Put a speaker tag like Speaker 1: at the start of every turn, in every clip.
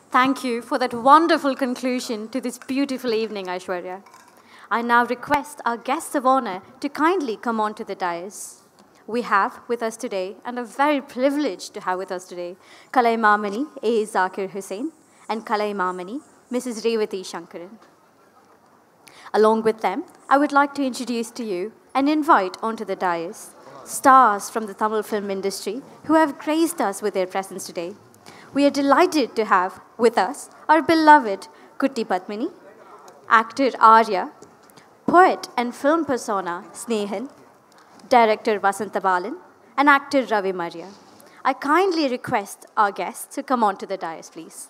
Speaker 1: Thank you for that wonderful conclusion to this beautiful evening, Aishwarya. I now request our guests of honor to kindly come onto the dais. We have with us today, and are very privileged to have with us today, Kalai Mamani A. Zakir Hussain and Kalai Mamani Mrs. Revati Shankaran. Along with them, I would like to introduce to you and invite onto the dais stars from the Tamil film industry who have graced us with their presence today. We are delighted to have with us our beloved Kutti Padmini, actor Arya, poet and film persona Snehan, director Vasanta Balan, and actor Ravi Maria. I kindly request our guests to come onto the dais, please.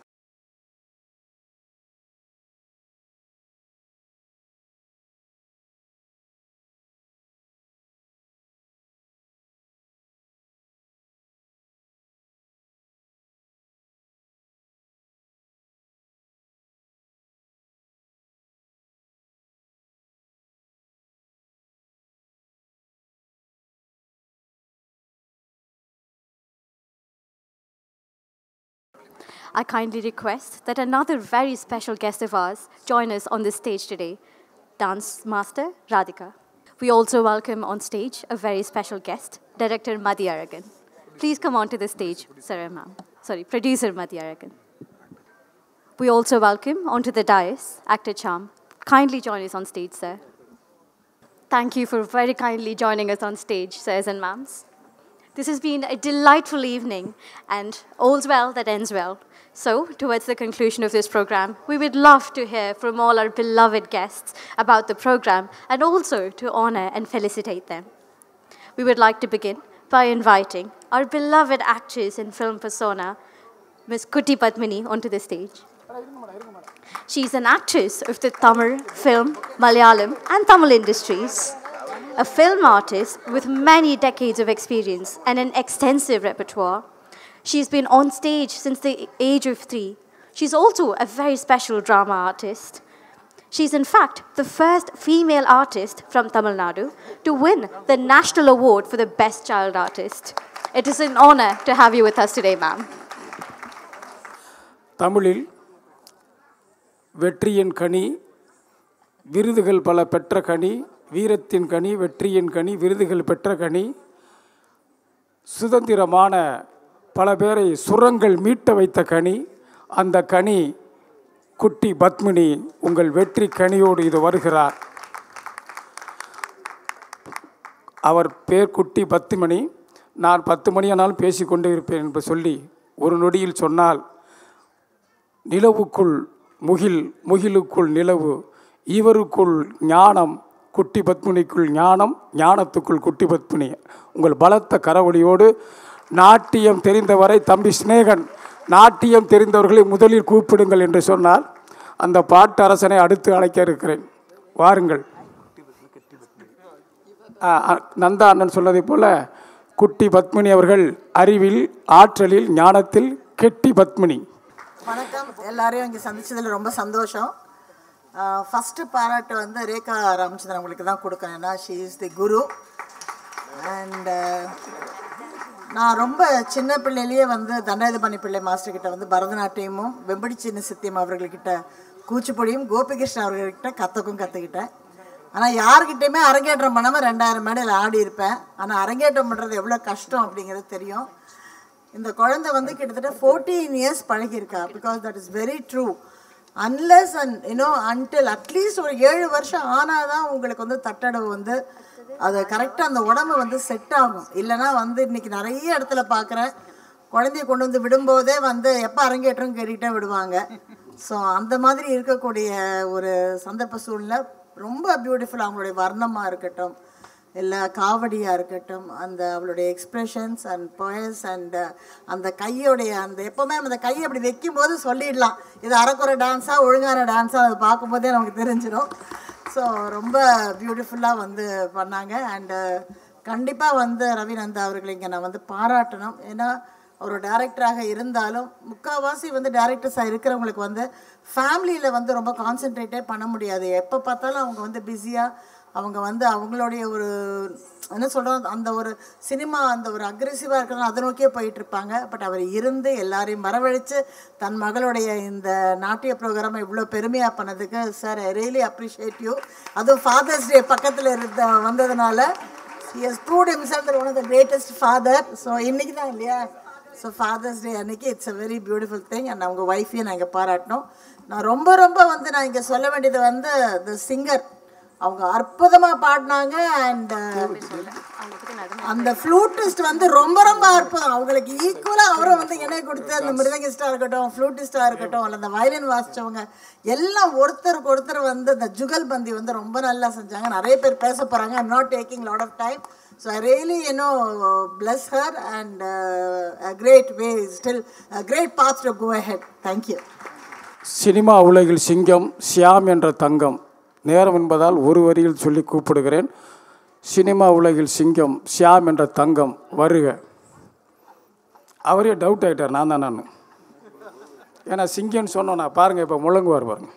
Speaker 1: I kindly request that another very special guest of ours join us on this stage today, dance master Radhika. We also welcome on stage a very special guest, director Madhi Aragan. Please come onto the stage, Sarah ma'am. Sorry, producer Madhi Aragan. We also welcome onto the dais actor Cham. Kindly join us on stage, sir. Thank you for very kindly joining us on stage, sirs and ma'ams. This has been a delightful evening, and all's well that ends well. So, towards the conclusion of this program, we would love to hear from all our beloved guests about the program and also to honor and felicitate them. We would like to begin by inviting our beloved actress and film persona, Ms. Kutti Padmini, onto the stage. She's an actress of the Tamil, film, Malayalam, and Tamil industries a film artist with many decades of experience and an extensive repertoire. She's been on stage since the age of three. She's also a very special drama artist. She's, in fact, the first female artist from Tamil Nadu to win the National Award for the Best Child Artist. It is an honor to have you with us today, ma'am.
Speaker 2: தமிழில் வெற்றியின் கனி விருதுகள் பல பெற்ற கனி வீரத்தின் கனி வெற்றியின் கனி விருதுகள் பெற்ற கனி சுதந்திரமான பல பேரை சுரங்கள் மீட்ட வைத்த கனி அந்த கனி குட்டி பத்மினி உங்கள் வெற்றி கனியோடு இது வருகிறார் அவர் பேர் குட்டி பத்துமணி நான் பத்து மணியானாலும் பேசிக்கொண்டே இருப்பேன் என்று சொல்லி ஒரு நொடியில் சொன்னால் நிலவுக்குள் முகில் முகிலுக்குள் நிலவு இவருக்குள் ஞானம் குட்டி பத்மினிக்குள் ஞானம் ஞானத்துக்குள் குட்டி பத்மினி உங்கள் பலத்த கரவொலியோடு நாட்டியம் தெரிந்தவரை தம்பி சிநேகன் நாட்டியம் தெரிந்தவர்களை முதலில் கூப்பிடுங்கள் என்று சொன்னால் அந்த பாட்டு அரசனை அடுத்து அழைக்க இருக்கிறேன் வாருங்கள் ஆ, ஆ, நந்தா அண்ணன் சொன்னதைப் போல குட்டி பத்மினி அவர்கள் அறிவில் ஆற்றலில் ஞானத்தில் கெட்டி பத்மினி
Speaker 3: வணக்கம் எல்லாரையும் இங்கே சந்திச்சதில் ரொம்ப சந்தோஷம் ஃபஸ்ட்டு பாராட்டு வந்து ரேகா ராமச்சந்திரன் உங்களுக்கு தான் கொடுக்கணும் ஏன்னா she is the guru and நான் ரொம்ப சின்ன பிள்ளையிலேயே வந்து தண்டாயுதபாணி பிள்ளை மாஸ்டர் கிட்ட வந்து பரதநாட்டியமும் வெம்படி சின்ன சித்தியம் அவர்கள்கிட்ட கூச்சிப்பொடியும் கோபிகிருஷ்ணன் அவர்கள்கிட்ட கற்றுக்கும் கற்றுக்கிட்டேன் ஆனால் யாருக்கிட்டையுமே அரங்கேற்றம் பண்ணாமல் ரெண்டாயிரம் மேடையில் ஆடி இருப்பேன் ஆனால் அரங்கேற்றம் பண்ணுறது எவ்வளோ கஷ்டம் அப்படிங்கிறது தெரியும் இந்த குழந்தை வந்து கிட்டத்தட்ட ஃபோர்டீன் இயர்ஸ் பழகியிருக்கா because that is very true unless and you know until at least ஒரு ஏழு வருஷம் ஆனால் தான் உங்களுக்கு வந்து தட்டடவு வந்து அது கரெக்டாக அந்த உடம்பு வந்து செட் ஆகும் இல்லைன்னா வந்து இன்னைக்கு நிறைய இடத்துல பார்க்குறேன் குழந்தைய கொண்டு வந்து விடும்போதே வந்து எப்போ அரங்கேற்றம் கேட்டுக்கிட்டே விடுவாங்க ஸோ அந்த மாதிரி இருக்கக்கூடிய ஒரு சந்தர்ப்ப சூழ்நிலை ரொம்ப பியூட்டிஃபுல் அவங்களுடைய வர்ணமாக இருக்கட்டும் இல்லை காவடியாக இருக்கட்டும் அந்த அவளுடைய எக்ஸ்ப்ரெஷன்ஸ் அண்ட் போயஸ் அண்ட் அந்த கையோடைய அந்த எப்போவுமே அந்த கையை அப்படி வைக்கும்போது சொல்லிடலாம் இது அரைக்குறை டான்ஸாக ஒழுங்கான டான்ஸாக அதை பார்க்கும்போதே நமக்கு தெரிஞ்சிடும் ஸோ ரொம்ப பியூட்டிஃபுல்லாக வந்து பண்ணாங்க அண்டு கண்டிப்பாக வந்து ரவிநந்தா அவர்களை இங்கே நான் வந்து பாராட்டணும் ஏன்னா ஒரு டைரக்டராக இருந்தாலும் முக்கால்வாசி வந்து டேரக்டர்ஸாக இருக்கிறவங்களுக்கு வந்து ஃபேமிலியில் வந்து ரொம்ப கான்சென்ட்ரேட்டே பண்ண முடியாது எப்போ பார்த்தாலும் அவங்க வந்து பிஸியாக அவங்க வந்து அவங்களுடைய ஒரு என்ன சொல்கிறோம் அந்த ஒரு சினிமா அந்த ஒரு அக்ரெசிவாக இருக்கிறனால அதை நோக்கியே போயிட்டு இருப்பாங்க பட் அவர் இருந்து எல்லாரையும் வரவழைச்சு தன் மகளுடைய இந்த நாட்டிய ப்ரோக்ராமை இவ்வளோ பெருமையாக பண்ணதுக்கு sir I really appreciate you அதுவும் ஃபாதர்ஸ் டே பக்கத்தில் இருந்த வந்ததுனால he has proved himself that one of the greatest father so இன்னைக்கு தான் இல்லையா ஸோ ஃபாதர்ஸ் டே அன்னைக்கு it's a very beautiful thing and அவங்க ஒய்ஃபையும் நான் இங்கே பாராட்டணும் நான் ரொம்ப ரொம்ப வந்து நான் இங்கே சொல்ல வேண்டியது வந்து த சிங்கர் அவங்க அற்புதமாக பாடினாங்க அண்ட் அந்த ஃப்ளூட்டிஸ்ட் வந்து ரொம்ப ரொம்ப அற்புதம் அவங்களுக்கு ஈக்குவலாக அவரும் வந்து இணை கொடுத்து அந்த மிருதங்கிஸ்டாக இருக்கட்டும் ஃப்ளூட்டிஸ்டாக இருக்கட்டும் அல்ல அந்த வயலின் வாசிச்சவங்க எல்லாம் ஒருத்தருக்கு ஒருத்தர் வந்து இந்த ஜுகல்பந்தி வந்து ரொம்ப நல்லா செஞ்சாங்க நிறைய பேர் பேச போகிறாங்க I'm not taking lot of time so I really you know bless her and a great way still great path to go ahead thank you
Speaker 2: cinema உலகில் சிங்கம் சியாம் என்ற தங்கம் நேரம் என்பதால் ஒரு வரியில் சொல்லி கூப்பிடுகிறேன் சினிமா உலகில் சிங்கம் சியாம் என்ற தங்கம் வருக அவரே டவுட் ஆகிட்டார் நான் தான் நான் ஏன்னா சிங்கம்னு சொன்னோன்னா பாருங்கள் இப்போ முழங்குவார் பாருங்க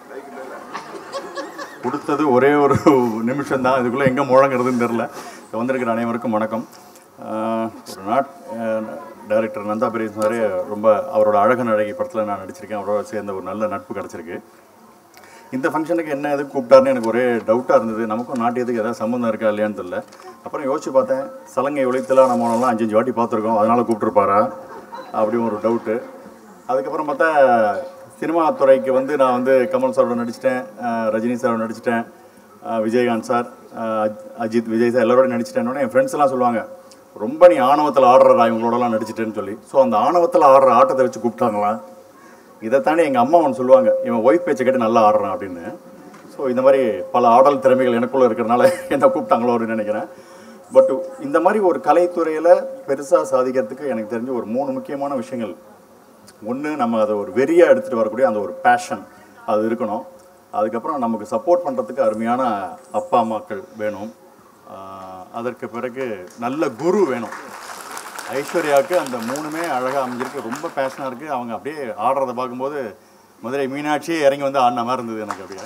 Speaker 4: கொடுத்தது ஒரே ஒரு நிமிஷம் தான் இதுக்குள்ளே எங்கே முழங்குறதுன்னு தெரில வந்திருக்கிற அனைவருக்கும் வணக்கம் ஆஹ் ஒரு நாட் டைரக்டர் நந்தா பெரியன் சார் ரொம்ப அவரோட அழகன் அழகி படத்தில் நான் நடிச்சிருக்கேன் அவரோட சேர்ந்த ஒரு நல்ல நட்பு கிடச்சிருக்கு இந்த ஃபங்க்ஷனுக்கு என்ன எதுக்கு கூப்பிட்டாருன்னு எனக்கு ஒரே டவுட்டாக இருந்தது நமக்கும் நாட்டியத்துக்கு ஏதாவது சம்மந்தம் இருக்கா இல்லையான்னு தெரியல அப்புறம் யோசிச்சு பார்த்தேன் சலங்கை ஒழித்தலாம் நம்ம எல்லாம் அஞ்சு அஞ்சு வாட்டி பார்த்துருக்கோம் அதனால் கூப்பிட்டுருப்பாரா அப்படின்னு ஒரு டவுட்டு அதுக்கப்புறம் பார்த்தா சினிமா துறைக்கு வந்து நான் வந்து கமல் சாரோட நடிச்சிட்டேன் அஹ் ரஜினி சாரோட நடிச்சிட்டேன் அஹ் விஜயகாந்த் சார் அஹ் அஜ்- அஜித் விஜய் சார் எல்லாரோட நடிச்சிட்டேன்னு என் ஃப்ரெண்ட்ஸ் எல்லாம் சொல்லுவாங்க ரொம்ப நீ ஆணவத்தில் ஆடுறா இவங்களோடலாம் நடிச்சிட்டேன்னு சொல்லி ஸோ அந்த ஆணவத்தில் ஆடுற ஆட்டத்தை வச்சு கூப்பிட்டாங்களா இதை தாண்டி எங்கள் அம்மா ஒன்று சொல்லுவாங்க இவன் ஒய்ஃப் பேச்சை கேட்டு நல்லா ஆடுறான் அப்படின்னு ஸோ இந்த மாதிரி பல ஆடல் திறமைகள் எனக்குள்ளே இருக்கிறனால என்ன கூப்பிட்டாங்களோ அப்படின்னு நினைக்கிறேன் பட் இந்த மாதிரி ஒரு கலைத்துறையில் பெருசாக சாதிக்கிறதுக்கு எனக்கு தெரிஞ்ச ஒரு மூணு முக்கியமான விஷயங்கள் ஒன்று நம்ம அதை ஒரு வெறியாக எடுத்துகிட்டு வரக்கூடிய அந்த ஒரு பேஷன் அது இருக்கணும் அதுக்கப்புறம் நமக்கு சப்போர்ட் பண்ணுறதுக்கு அருமையான அப்பா அம்மாக்கள் வேணும் ஆஹ் அதற்கு பிறகு நல்ல குரு வேணும் ஐஸ்வர்யாவுக்கு அந்த மூணுமே அழகாக அமைஞ்சிருக்கு ரொம்ப பேஷனாக இருக்குது அவங்க அப்படியே ஆடுறதை பார்க்கும்போது மதுரை மீனாட்சியே இறங்கி வந்து ஆடின மாதிரி இருந்தது எனக்கு அப்படியே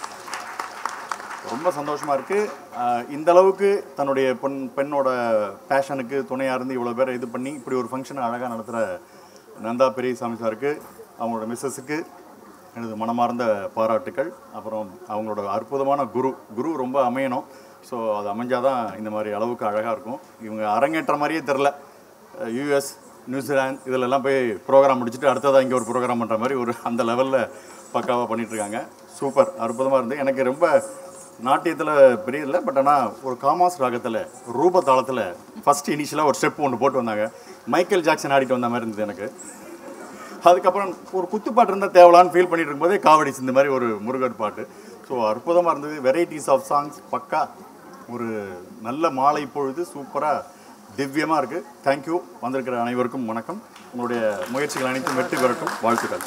Speaker 4: ரொம்ப சந்தோஷமாக இருக்குது இந்த அளவுக்கு தன்னுடைய பெண் பெண்ணோட பேஷனுக்கு துணையாக இருந்து இவ்வளோ பேரை இது பண்ணி இப்படி ஒரு ஃபங்க்ஷனை அழகாக நடத்துகிற நந்தா பெரியசாமி சாருக்கு அவங்களோட மிஸ்ஸஸுக்கு எனது மனமார்ந்த பாராட்டுக்கள் அப்புறம் அவங்களோட அற்புதமான குரு குரு ரொம்ப அமையணும் ஸோ அது அமைஞ்சாதான் இந்த மாதிரி அளவுக்கு அழகாக இருக்கும் இவங்க அரங்கேற்ற மாதிரியே தெரில யூஎஸ் நியூசிலாந்து இதிலெல்லாம் போய் ப்ரோக்ராம் முடிச்சுட்டு அடுத்ததாக இங்கே ஒரு ப்ரோக்ராம் பண்ணுற மாதிரி ஒரு அந்த லெவலில் பக்காவாக பண்ணிகிட்ருக்காங்க சூப்பர் அற்புதமாக இருந்து எனக்கு ரொம்ப நாட்டியத்தில் பெரிய இல்லை பட் ஆனால் ஒரு காமாஸ் ராகத்தில் ரூப தாளத்தில் ஃபஸ்ட் இனிஷியலாக ஒரு ஸ்டெப் ஒன்று போட்டு வந்தாங்க மைக்கேல் ஜாக்சன் ஆடிட்டு வந்த மாதிரி இருந்தது எனக்கு அதுக்கப்புறம் ஒரு குத்துப்பாட்டு இருந்தால் தேவலான்னு ஃபீல் பண்ணிட்டு இருக்கும்போதே காவடி இந்த மாதிரி ஒரு முருகர் பாட்டு ஸோ அற்புதமாக இருந்தது வெரைட்டிஸ் ஆஃப் சாங்ஸ் பக்கா ஒரு நல்ல மாலை பொழுது சூப்பராக திவ்யமாக இருக்குது தேங்க்யூ வந்திருக்கிற அனைவருக்கும் வணக்கம் உங்களுடைய முயற்சிகள் அனைத்தும் வெற்றி பெறட்டும் வாழ்த்துக்கள்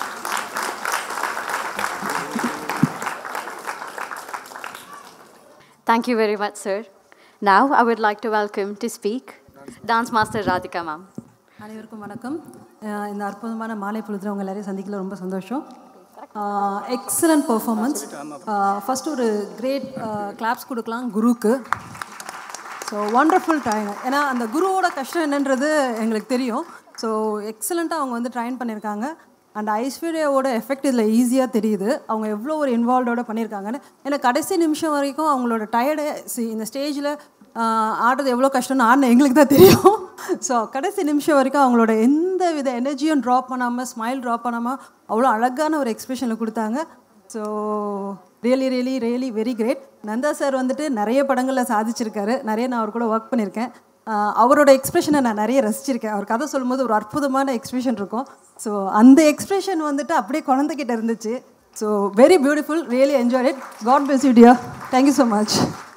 Speaker 1: Thank you very much, sir. Now, I would like to welcome to speak Dance Master Radhika ma'am.
Speaker 5: அனைவருக்கும் வணக்கம் அஹ் இந்த அற்புதமான மாலை பொழுதுல உங்க எல்லாரையும் சந்திக்கல ரொம்ப சந்தோஷம் எக்ஸலண்ட் பெர்ஃபார்மன்ஸ் ஃபர்ஸ்ட் ஒரு கிரேட் கிளாப்ஸ் கொடுக்கலாம் குருவுக்கு ஸோ ஒண்டர்ஃபுல் ட்ரைன் ஏன்னா அந்த குருவோட கஷ்டம் என்னன்றது எங்களுக்கு தெரியும் ஸோ எக்ஸலண்ட்டாக அவங்க வந்து ட்ரைன் பண்ணியிருக்காங்க அண்ட் ஐஸ்வர்யாவோட எஃபெக்ட் இதில் ஈஸியாக தெரியுது அவங்க எவ்வளோ ஒரு இன்வால்வோட பண்ணியிருக்காங்கன்னு ஏன்னா கடைசி நிமிஷம் வரைக்கும் அவங்களோட டயர்டு இந்த ஸ்டேஜில் ஆடுறது எவ்வளோ கஷ்டம்னு ஆடின எங்களுக்கு தான் தெரியும் ஸோ கடைசி நிமிஷம் வரைக்கும் அவங்களோட எந்த வித எனர்ஜியும் ட்ராப் பண்ணாமல் ஸ்மைல் ட்ராப் பண்ணாமல் அவ்வளோ அழகான ஒரு எக்ஸ்பிரஷனில் கொடுத்தாங்க so really really really very great Nanda sir வந்துட்டு நிறைய படங்களில் சாதிச்சிருக்காரு நிறைய நான் அவர் கூட ஒர்க் பண்ணியிருக்கேன் ஆஹ் அவரோட எக்ஸ்பிரஷனை நான் நிறைய ரசிச்சிருக்கேன் அவர் கதை சொல்லும்போது ஒரு அற்புதமான எக்ஸ்பிரஷன் இருக்கும் ஸோ அந்த எக்ஸ்பிரஷன் வந்துட்டு அப்படியே குழந்தைகிட்ட இருந்துச்சு so very beautiful really enjoy it God bless you dear thank you so much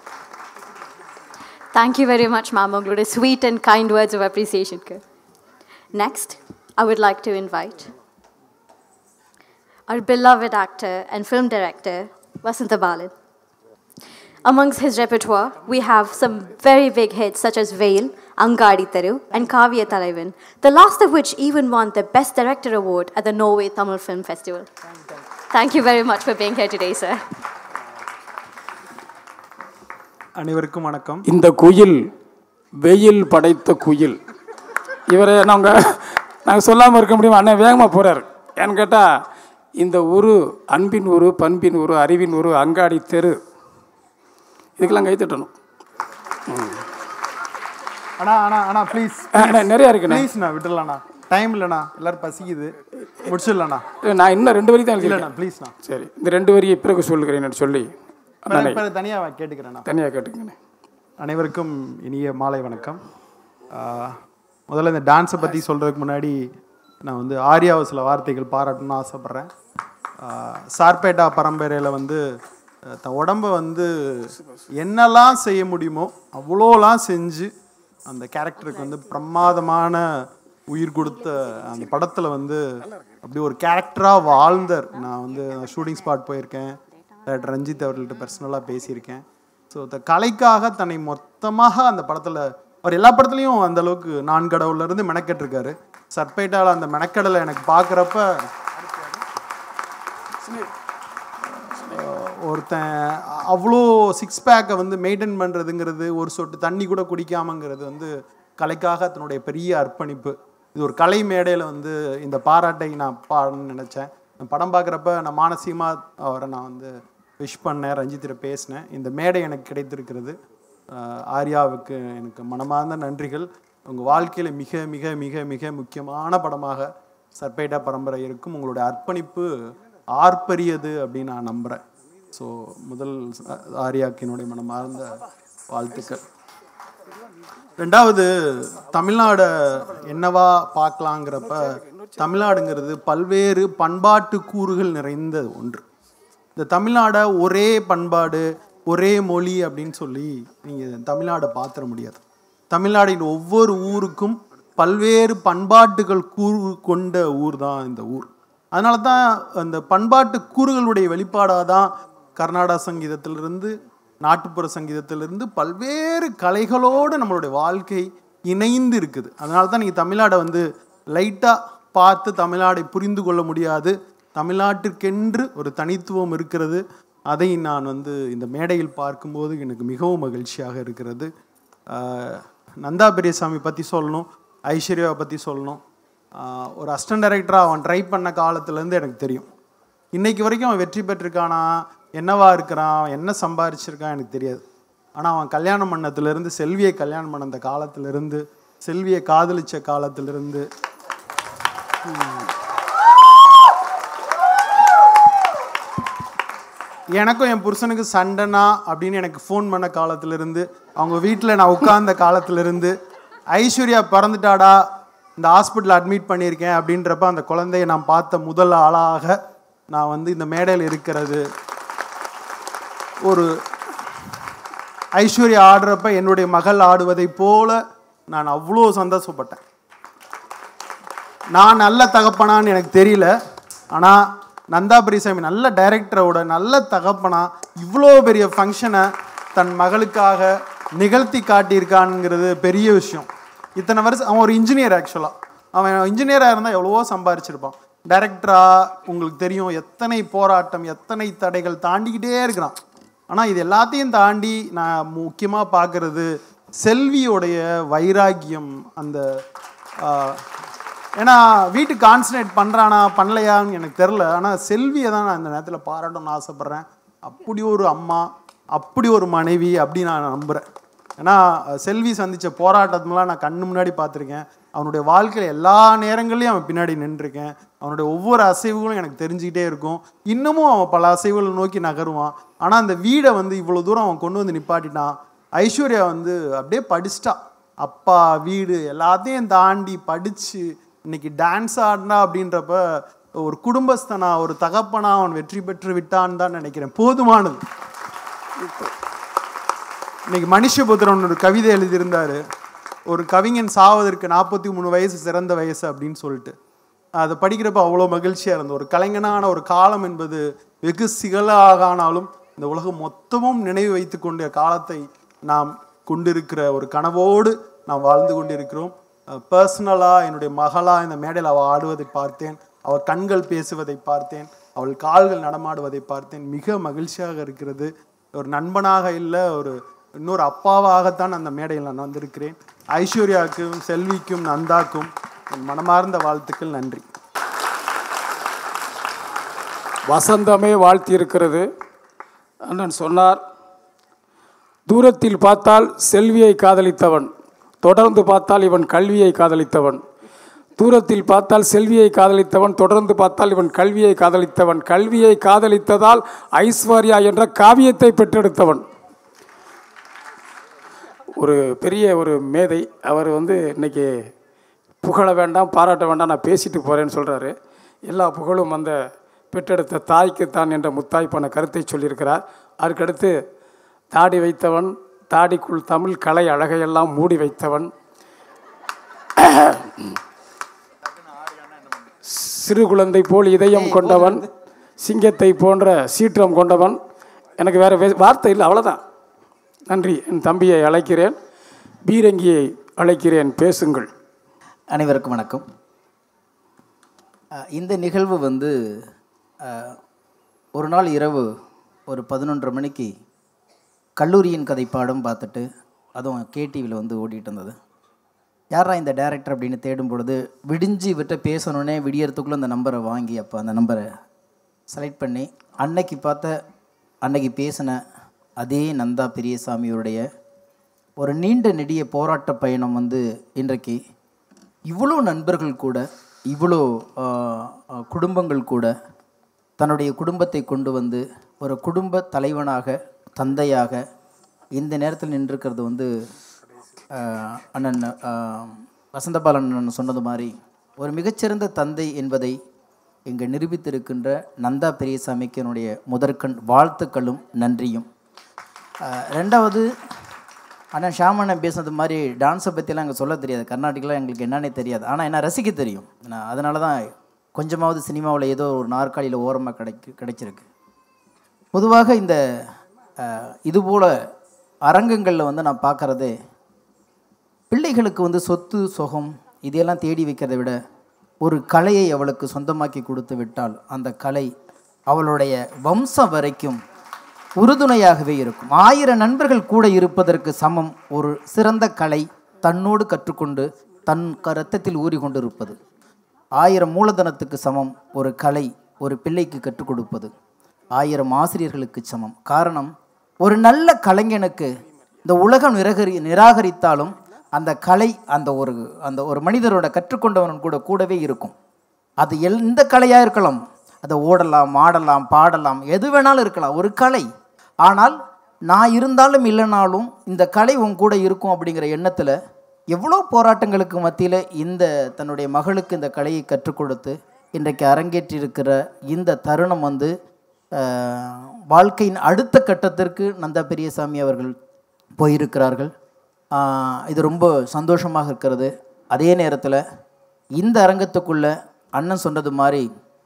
Speaker 1: Thank you very much, ma'am, உங்களுடைய sweet and kind words of appreciation. க்கு. Next, I would like to invite our beloved actor and film director, Vasanta Balan. Amongst his repertoire, we have some very big hits such as Veil, Angadi Teru, and Kavya Talaivan, the last of which even won the Best Director Award at the Norway Tamil Film Festival. Thank you very much for being here today, sir.
Speaker 6: அனைவருக்கும் வணக்கம்
Speaker 2: இந்த குயில் வெயில் படைத்த குயில் இவரை நாங்கள் நாங்கள் சொல்லாமல் இருக்க முடியுமா அண்ணன் வேகமாக போகிறார் ஏன்னு கேட்டால் இந்த ஊரு அன்பின் ஊரு பண்பின் ஊரு அறிவின் ஊரு அங்காடி தெரு இதுக்கெல்லாம் கை தட்டணும்
Speaker 6: அண்ணா அண்ணா அண்ணா ப்ளீஸ்
Speaker 2: அண்ணா, நிறையா இருக்குண்ணே
Speaker 6: ப்ளீஸ்ண்ணா விட்டுடலாண்ணா டைம் இல்லைண்ணா எல்லாரும் பசிக்குது முடிச்சிடலாண்ணா
Speaker 2: நான் இன்னும் ரெண்டு வரி தான்
Speaker 6: இல்லைண்ணா
Speaker 2: எழுதிருக்கேன்
Speaker 6: ப்ளீஸ்ண்ணா
Speaker 2: சரி இந்த ரெண்டு வரியை பிறகு சொல்லுகிறேன் சொல்லி
Speaker 6: நான் இப்போ தனியாக கேட்டுக்கிறேண்ணா
Speaker 2: தனியாக கேட்டுக்கண்ணே
Speaker 6: அனைவருக்கும் இனிய மாலை வணக்கம் ஆஹ், முதல்ல இந்த டான்ஸை பற்றி சொல்கிறதுக்கு முன்னாடி நான் வந்து ஆர்யாவை சில வார்த்தைகள் பாராட்டணும்னு ஆசைப்பட்றேன் ஆஹ், சார்பேட்டா பரம்பரையில் வந்து அஹ், தன் உடம்பை வந்து என்னெல்லாம் செய்ய முடியுமோ அவ்வளோலாம் செஞ்சு அந்த கேரக்டருக்கு வந்து பிரமாதமான உயிர் கொடுத்த அந்த படத்தில் வந்து அப்படி ஒரு கேரக்டராக வாழ்ந்தார் நான் வந்து ஷூட்டிங் ஸ்பாட் போயிருக்கேன் டைரக்டர் ரஞ்சித் அவர்கள்ட்ட பர்சனலாக பேசியிருக்கேன் ஸோ இந்த கலைக்காக தன்னை மொத்தமாக அந்த படத்தில் அவர் எல்லா படத்துலையும் அந்த அளவுக்கு நான் கடவுள்ல இருந்து மெனக்கெட்டிருக்காரு சர்பேட்டாவில் அந்த மெனக்கடலை எனக்கு பார்க்குறப்ப ஒருத்தன் அவ்வளோ சிக்ஸ் பேக்கை வந்து மெயின்டைன் பண்ணுறதுங்கிறது ஒரு சொட்டு தண்ணி கூட குடிக்காமங்கிறது வந்து கலைக்காக தன்னுடைய பெரிய அர்ப்பணிப்பு இது ஒரு கலை மேடையில் வந்து இந்த பாராட்டை நான் பாடணும்னு நினச்சேன் படம் பார்க்குறப்ப நான் மானசீகமாக அவரை நான் வந்து விஷ் பண்ணேன் ரஞ்சித்திட்ட பேசினேன் இந்த மேடை எனக்கு கிடைத்திருக்கிறது ஆஹ் ஆர்யாவுக்கு எனக்கு மனமார்ந்த நன்றிகள் உங்கள் வாழ்க்கையில் மிக மிக மிக மிக முக்கியமான படமாக சர்பேட்டா பரம்பரை இருக்கும் உங்களுடைய அர்ப்பணிப்பு ஆர்ப்பரியது அப்படின்னு நான் நம்புகிறேன் ஸோ முதல் அஹ், ஆர்யாவுக்கு என்னுடைய மனமார்ந்த வாழ்த்துக்கள் ரெண்டாவது தமிழ்நாடை என்னவா பார்க்கலாங்கிறப்ப தமிழ்நாடுங்கிறது பல்வேறு பண்பாட்டு கூறுகள் நிறைந்த ஒன்று இந்த தமிழ்நாடை ஒரே பண்பாடு ஒரே மொழி அப்படின்னு சொல்லி நீங்கள் தமிழ்நாடை பார்த்துட முடியாது தமிழ்நாடின் ஒவ்வொரு ஊருக்கும் பல்வேறு பண்பாட்டுகள் கூறு கொண்ட ஊர் தான் இந்த ஊர் அதனால தான் அந்த பண்பாட்டு கூறுகளுடைய வெளிப்பாடாக தான் கர்நாடக சங்கீதத்திலிருந்து நாட்டுப்புற சங்கீதத்திலிருந்து பல்வேறு கலைகளோடு நம்மளுடைய வாழ்க்கை இணைந்து இருக்குது அதனால தான் நீங்கள் தமிழ்நாடை வந்து லைட்டாக பார்த்து தமிழ்நாடை புரிந்து கொள்ள முடியாது தமிழ்நாட்டிற்கென்று ஒரு தனித்துவம் இருக்கிறது அதை நான் வந்து இந்த மேடையில் பார்க்கும்போது எனக்கு மிகவும் மகிழ்ச்சியாக இருக்கிறது ஆஹ் நந்தா பெரியசாமி பற்றி சொல்லணும் ஐஸ்வர்யாவை பற்றி சொல்லணும் ஆஹ் ஒரு அசிஸ்டன்ட் டைரக்டராக அவன் ட்ரை பண்ண காலத்துலேருந்து எனக்கு தெரியும் இன்னைக்கு வரைக்கும் அவன் வெற்றி பெற்றிருக்கானா என்னவா இருக்கிறான் அவன் என்ன சம்பாரிச்சிருக்கான் எனக்கு தெரியாது ஆனால் அவன் கல்யாணம் பண்ணதுலேருந்து செல்வியை கல்யாணம் பண்ண அந்த காலத்திலிருந்து செல்வியை காதலிச்ச காலத்திலிருந்து எனக்கும் என் புருஷனுக்கு சண்டைனா அப்படின்னு எனக்கு ஃபோன் பண்ண காலத்திலிருந்து அவங்க வீட்டில் நான் உட்கார்ந்த காலத்திலிருந்து ஐஸ்வர்யா பிறந்துட்டாடா இந்த ஹாஸ்பிட்டல் அட்மிட் பண்ணியிருக்கேன் அப்படின்றப்ப அந்த குழந்தைய நான் பார்த்த முதல் ஆளாக நான் வந்து இந்த மேடையில் இருக்கிறது ஒரு ஐஸ்வர்யா ஆடுறப்ப என்னுடைய மகள் ஆடுவதை போல நான் அவ்வளோ சந்தோஷப்பட்டேன் நான் நல்ல தகப்பனான்னு எனக்கு தெரியல ஆனால் நந்தா பெரியசாமி நல்ல டைரக்டரோட நல்ல தகப்பனா இவ்வளோ பெரிய ஃபங்க்ஷனை தன் மகளுக்காக நிகழ்த்தி காட்டியிருக்கான்ங்கிறது பெரிய விஷயம் இத்தனை வருஷம் அவன் ஒரு இன்ஜினியர் ஆக்சுவலாக அவன் இன்ஜினியராக இருந்தால் எவ்வளவோ சம்பாரிச்சிருப்பான் டைரக்டரா உங்களுக்கு தெரியும் எத்தனை போராட்டம் எத்தனை தடைகள் தாண்டிக்கிட்டே இருக்கிறான் ஆனால் இது எல்லாத்தையும் தாண்டி நான் முக்கியமாக பார்க்குறது செல்வியோடைய வைராக்கியம் அந்த ஆஹ், ஏன்னா வீட்டுக்கு கான்சன்ட்ரேட் பண்ணுறானா பண்ணலையான்னு எனக்கு தெரில ஆனால் செல்வியை தான் நான் இந்த நேரத்தில் பாராட்டணும்னு ஆசைப்பட்றேன் அப்படி ஒரு அம்மா அப்படி ஒரு மனைவி அப்படி நான் நம்புகிறேன் ஏன்னா அஹ், செல்வி சந்தித்த போராட்டத்தெல்லாம் நான் கண்ணு முன்னாடி பார்த்துருக்கேன் அவனுடைய வாழ்க்கையில் எல்லா நேரங்கள்லையும் அவன் பின்னாடி நின்றுருக்கேன் அவனுடைய ஒவ்வொரு அசைவுகளும் எனக்கு தெரிஞ்சுக்கிட்டே இருக்கும் இன்னமும் அவன் பல அசைவுகளை நோக்கி நகருவான் ஆனால் அந்த வீடை வந்து இவ்வளோ தூரம் அவன் கொண்டு வந்து நிப்பாட்டிட்டான் ஐஸ்வர்யா வந்து அப்படியே படிச்சிட்டா அப்பா வீடு எல்லாத்தையும் தாண்டி படித்து இன்னைக்கு டான்ஸ் ஆடினா அப்படின்றப்ப ஒரு குடும்பஸ்தனா ஒரு தகப்பனா அவன் வெற்றி பெற்று விட்டான்னு தான் நினைக்கிறேன் போதுமானது இன்னைக்கு மனுஷபுத்திரன் ஒரு கவிதை எழுதியிருந்தாரு ஒரு கவிஞன் சாவதற்கு நாற்பத்தி மூணு வயசு சிறந்த வயசு அப்படின்னு சொல்லிட்டு அதை படிக்கிறப்ப அவ்வளோ மகிழ்ச்சியாக இருந்தது ஒரு கலைஞனான ஒரு காலம் என்பது வெகு சிகலாக ஆனாலும் இந்த உலகம் மொத்தமும் நினைவு வைத்து கொண்ட காலத்தை நாம் கொண்டிருக்கிற ஒரு கனவோடு நாம் வாழ்ந்து கொண்டிருக்கிறோம் பர்சனலாக என்னுடைய மகளாக இந்த மேடையில் அவள் ஆடுவதை பார்த்தேன் அவள் கண்கள் பேசுவதை பார்த்தேன் அவள் கால்கள் நடமாடுவதை பார்த்தேன் மிக மகிழ்ச்சியாக இருக்கிறது ஒரு நண்பனாக இல்லை ஒரு இன்னொரு அப்பாவாகத்தான் அந்த மேடையில் நான் வந்திருக்கிறேன் ஐஸ்வர்யாவுக்கும் செல்விக்கும் நந்தாக்கும் என் மனமார்ந்த வாழ்த்துக்கள் நன்றி
Speaker 2: வசந்தமே வாழ்த்தி இருக்கிறது அண்ணன் சொன்னார் தூரத்தில் பார்த்தால் செல்வியை காதலித்தவன் தொடர்ந்து பார்த்தால் இவன் கல்வியை காதலித்தவன் தூரத்தில் பார்த்தால் செல்வியை காதலித்தவன் தொடர்ந்து பார்த்தால் இவன் கல்வியை காதலித்தவன் கல்வியை காதலித்ததால் ஐஸ்வர்யா என்ற காவியத்தை பெற்றெடுத்தவன் ஒரு பெரிய ஒரு மேதை அவர் வந்து இன்னைக்கு புகழ வேண்டாம் பாராட்ட வேண்டாம் நான் பேசிட்டு போகிறேன்னு சொல்கிறாரு எல்லா புகழும் அந்த பெற்றெடுத்த தாய்க்குத்தான் என்ற முத்தாய்ப்பான கருத்தை சொல்லியிருக்கிறார் அதுக்கடுத்து தாடி வைத்தவன் தாடிக்குள் தமிழ் கலை அழகையெல்லாம் மூடி வைத்தவன் சிறு குழந்தை போல் இதயம் கொண்டவன் சிங்கத்தை போன்ற சீற்றம் கொண்டவன் எனக்கு வேறு வே வார்த்தை இல்லை அவ்வளோதான் நன்றி என் தம்பியை அழைக்கிறேன் பீரங்கியை அழைக்கிறேன் பேசுங்கள்
Speaker 7: அனைவருக்கும் வணக்கம் அஹ் இந்த நிகழ்வு வந்து அஹ், ஒரு நாள் இரவு ஒரு பதினொன்றரை மணிக்கு கல்லூரியின் கதை பாடம் பார்த்துட்டு அதுவும் கேடிவியில் வந்து ஓடிட்டு இருந்தது யாரா இந்த டேரக்டர் அப்படின்னு தேடும் பொழுது விடிஞ்சு இவர்கிட்ட பேசணுன்னே விடியறதுக்குள்ளே அந்த நம்பரை வாங்கி அப்போ அந்த நம்பரை செலக்ட் பண்ணி அன்னைக்கு பார்த்த அன்னைக்கு பேசின அதே நந்தா பெரியசாமியோடைய ஒரு நீண்ட நெடிய போராட்ட பயணம் வந்து இன்றைக்கு இவ்வளோ நண்பர்கள் கூட இவ்வளோ ஆஹ், ஆஹ், குடும்பங்கள் கூட தன்னுடைய குடும்பத்தை கொண்டு வந்து ஒரு குடும்ப தலைவனாக தந்தையாக இந்த நேரத்தில் நின்றுக்கிறது வந்து ஆஹ், அண்ணன் ஆஹ், வசந்தபாலன் அண்ணன் சொன்னது மாதிரி ஒரு மிகச்சிறந்த தந்தை என்பதை இங்கே நிரூபித்திருக்கின்ற நந்தா பெரியசாமிக்கு என்னுடைய முதற்கண் வாழ்த்துக்களும் நன்றியும் ஆஹ், ரெண்டாவது ஆனால் ஷாமண்ணன் பேசுனது மாதிரி டான்ஸை பற்றிலாம் எங்களுக்கு சொல்ல தெரியாது கர்நாடிகெலாம் எங்களுக்கு என்னன்னே தெரியாது ஆனால் என்ன ரசிக்க தெரியும் நான் அதனால தான் கொஞ்சமாவது சினிமாவில் ஏதோ ஒரு நாற்காலியில் ஓரமாக கிடைக்கு கிடைச்சிருக்கு பொதுவாக இந்த அஹ், இதுபோல் அரங்கங்களில் வந்து நான் பார்க்குறதே பிள்ளைகளுக்கு வந்து சொத்து சுகம் இதையெல்லாம் தேடி வைக்கிறதை விட ஒரு கலையை அவளுக்கு சொந்தமாக்கி கொடுத்து விட்டால் அந்த கலை அவளுடைய வம்சம் வரைக்கும் உறுதுணையாகவே இருக்கும் ஆயிரம் நண்பர்கள் கூட இருப்பதற்கு சமம் ஒரு சிறந்த கலை தன்னோடு கற்றுக்கொண்டு தன் க- ரத்தத்தில் ஊறிக்கொண்டு இருப்பது ஆயிரம் மூலதனத்துக்கு சமம் ஒரு கலை ஒரு பிள்ளைக்கு கற்றுக் கொடுப்பது ஆயிரம் ஆசிரியர்களுக்கு சமம் காரணம் ஒரு நல்ல கலைஞனுக்கு இந்த உலகம் நிராகரி நிராகரித்தாலும் அந்த கலை அந்த ஒரு அந்த ஒரு மனிதரோட கற்றுக்கொண்டவன் கூட கூடவே இருக்கும் அது எந்த கலையாக இருக்கலாம் அதை ஓடலாம் ஆடலாம் பாடலாம் எது வேணாலும் இருக்கலாம் ஒரு கலை ஆனால் நான் இருந்தாலும் இல்லைனாலும் இந்த கலை உன் கூட இருக்கும் அப்படிங்கிற எண்ணத்தில் எவ்வளோ போராட்டங்களுக்கு மத்தியில் இந்த தன்னுடைய மகளுக்கு இந்த கலையை கற்றுக் கொடுத்து இன்றைக்கு அரங்கேற்றிருக்கிற இந்த தருணம் வந்து அஹ், வாழ்க்கையின் அடுத்த கட்டத்திற்கு நந்தா பெரியசாமி அவர்கள் போயிருக்கிறார்கள் ஆஹ், இது ரொம்ப சந்தோஷமாக இருக்கிறது அதே நேரத்தில் இந்த அரங்கத்துக்குள்ள அண்ணன் சொன்னது மாதிரி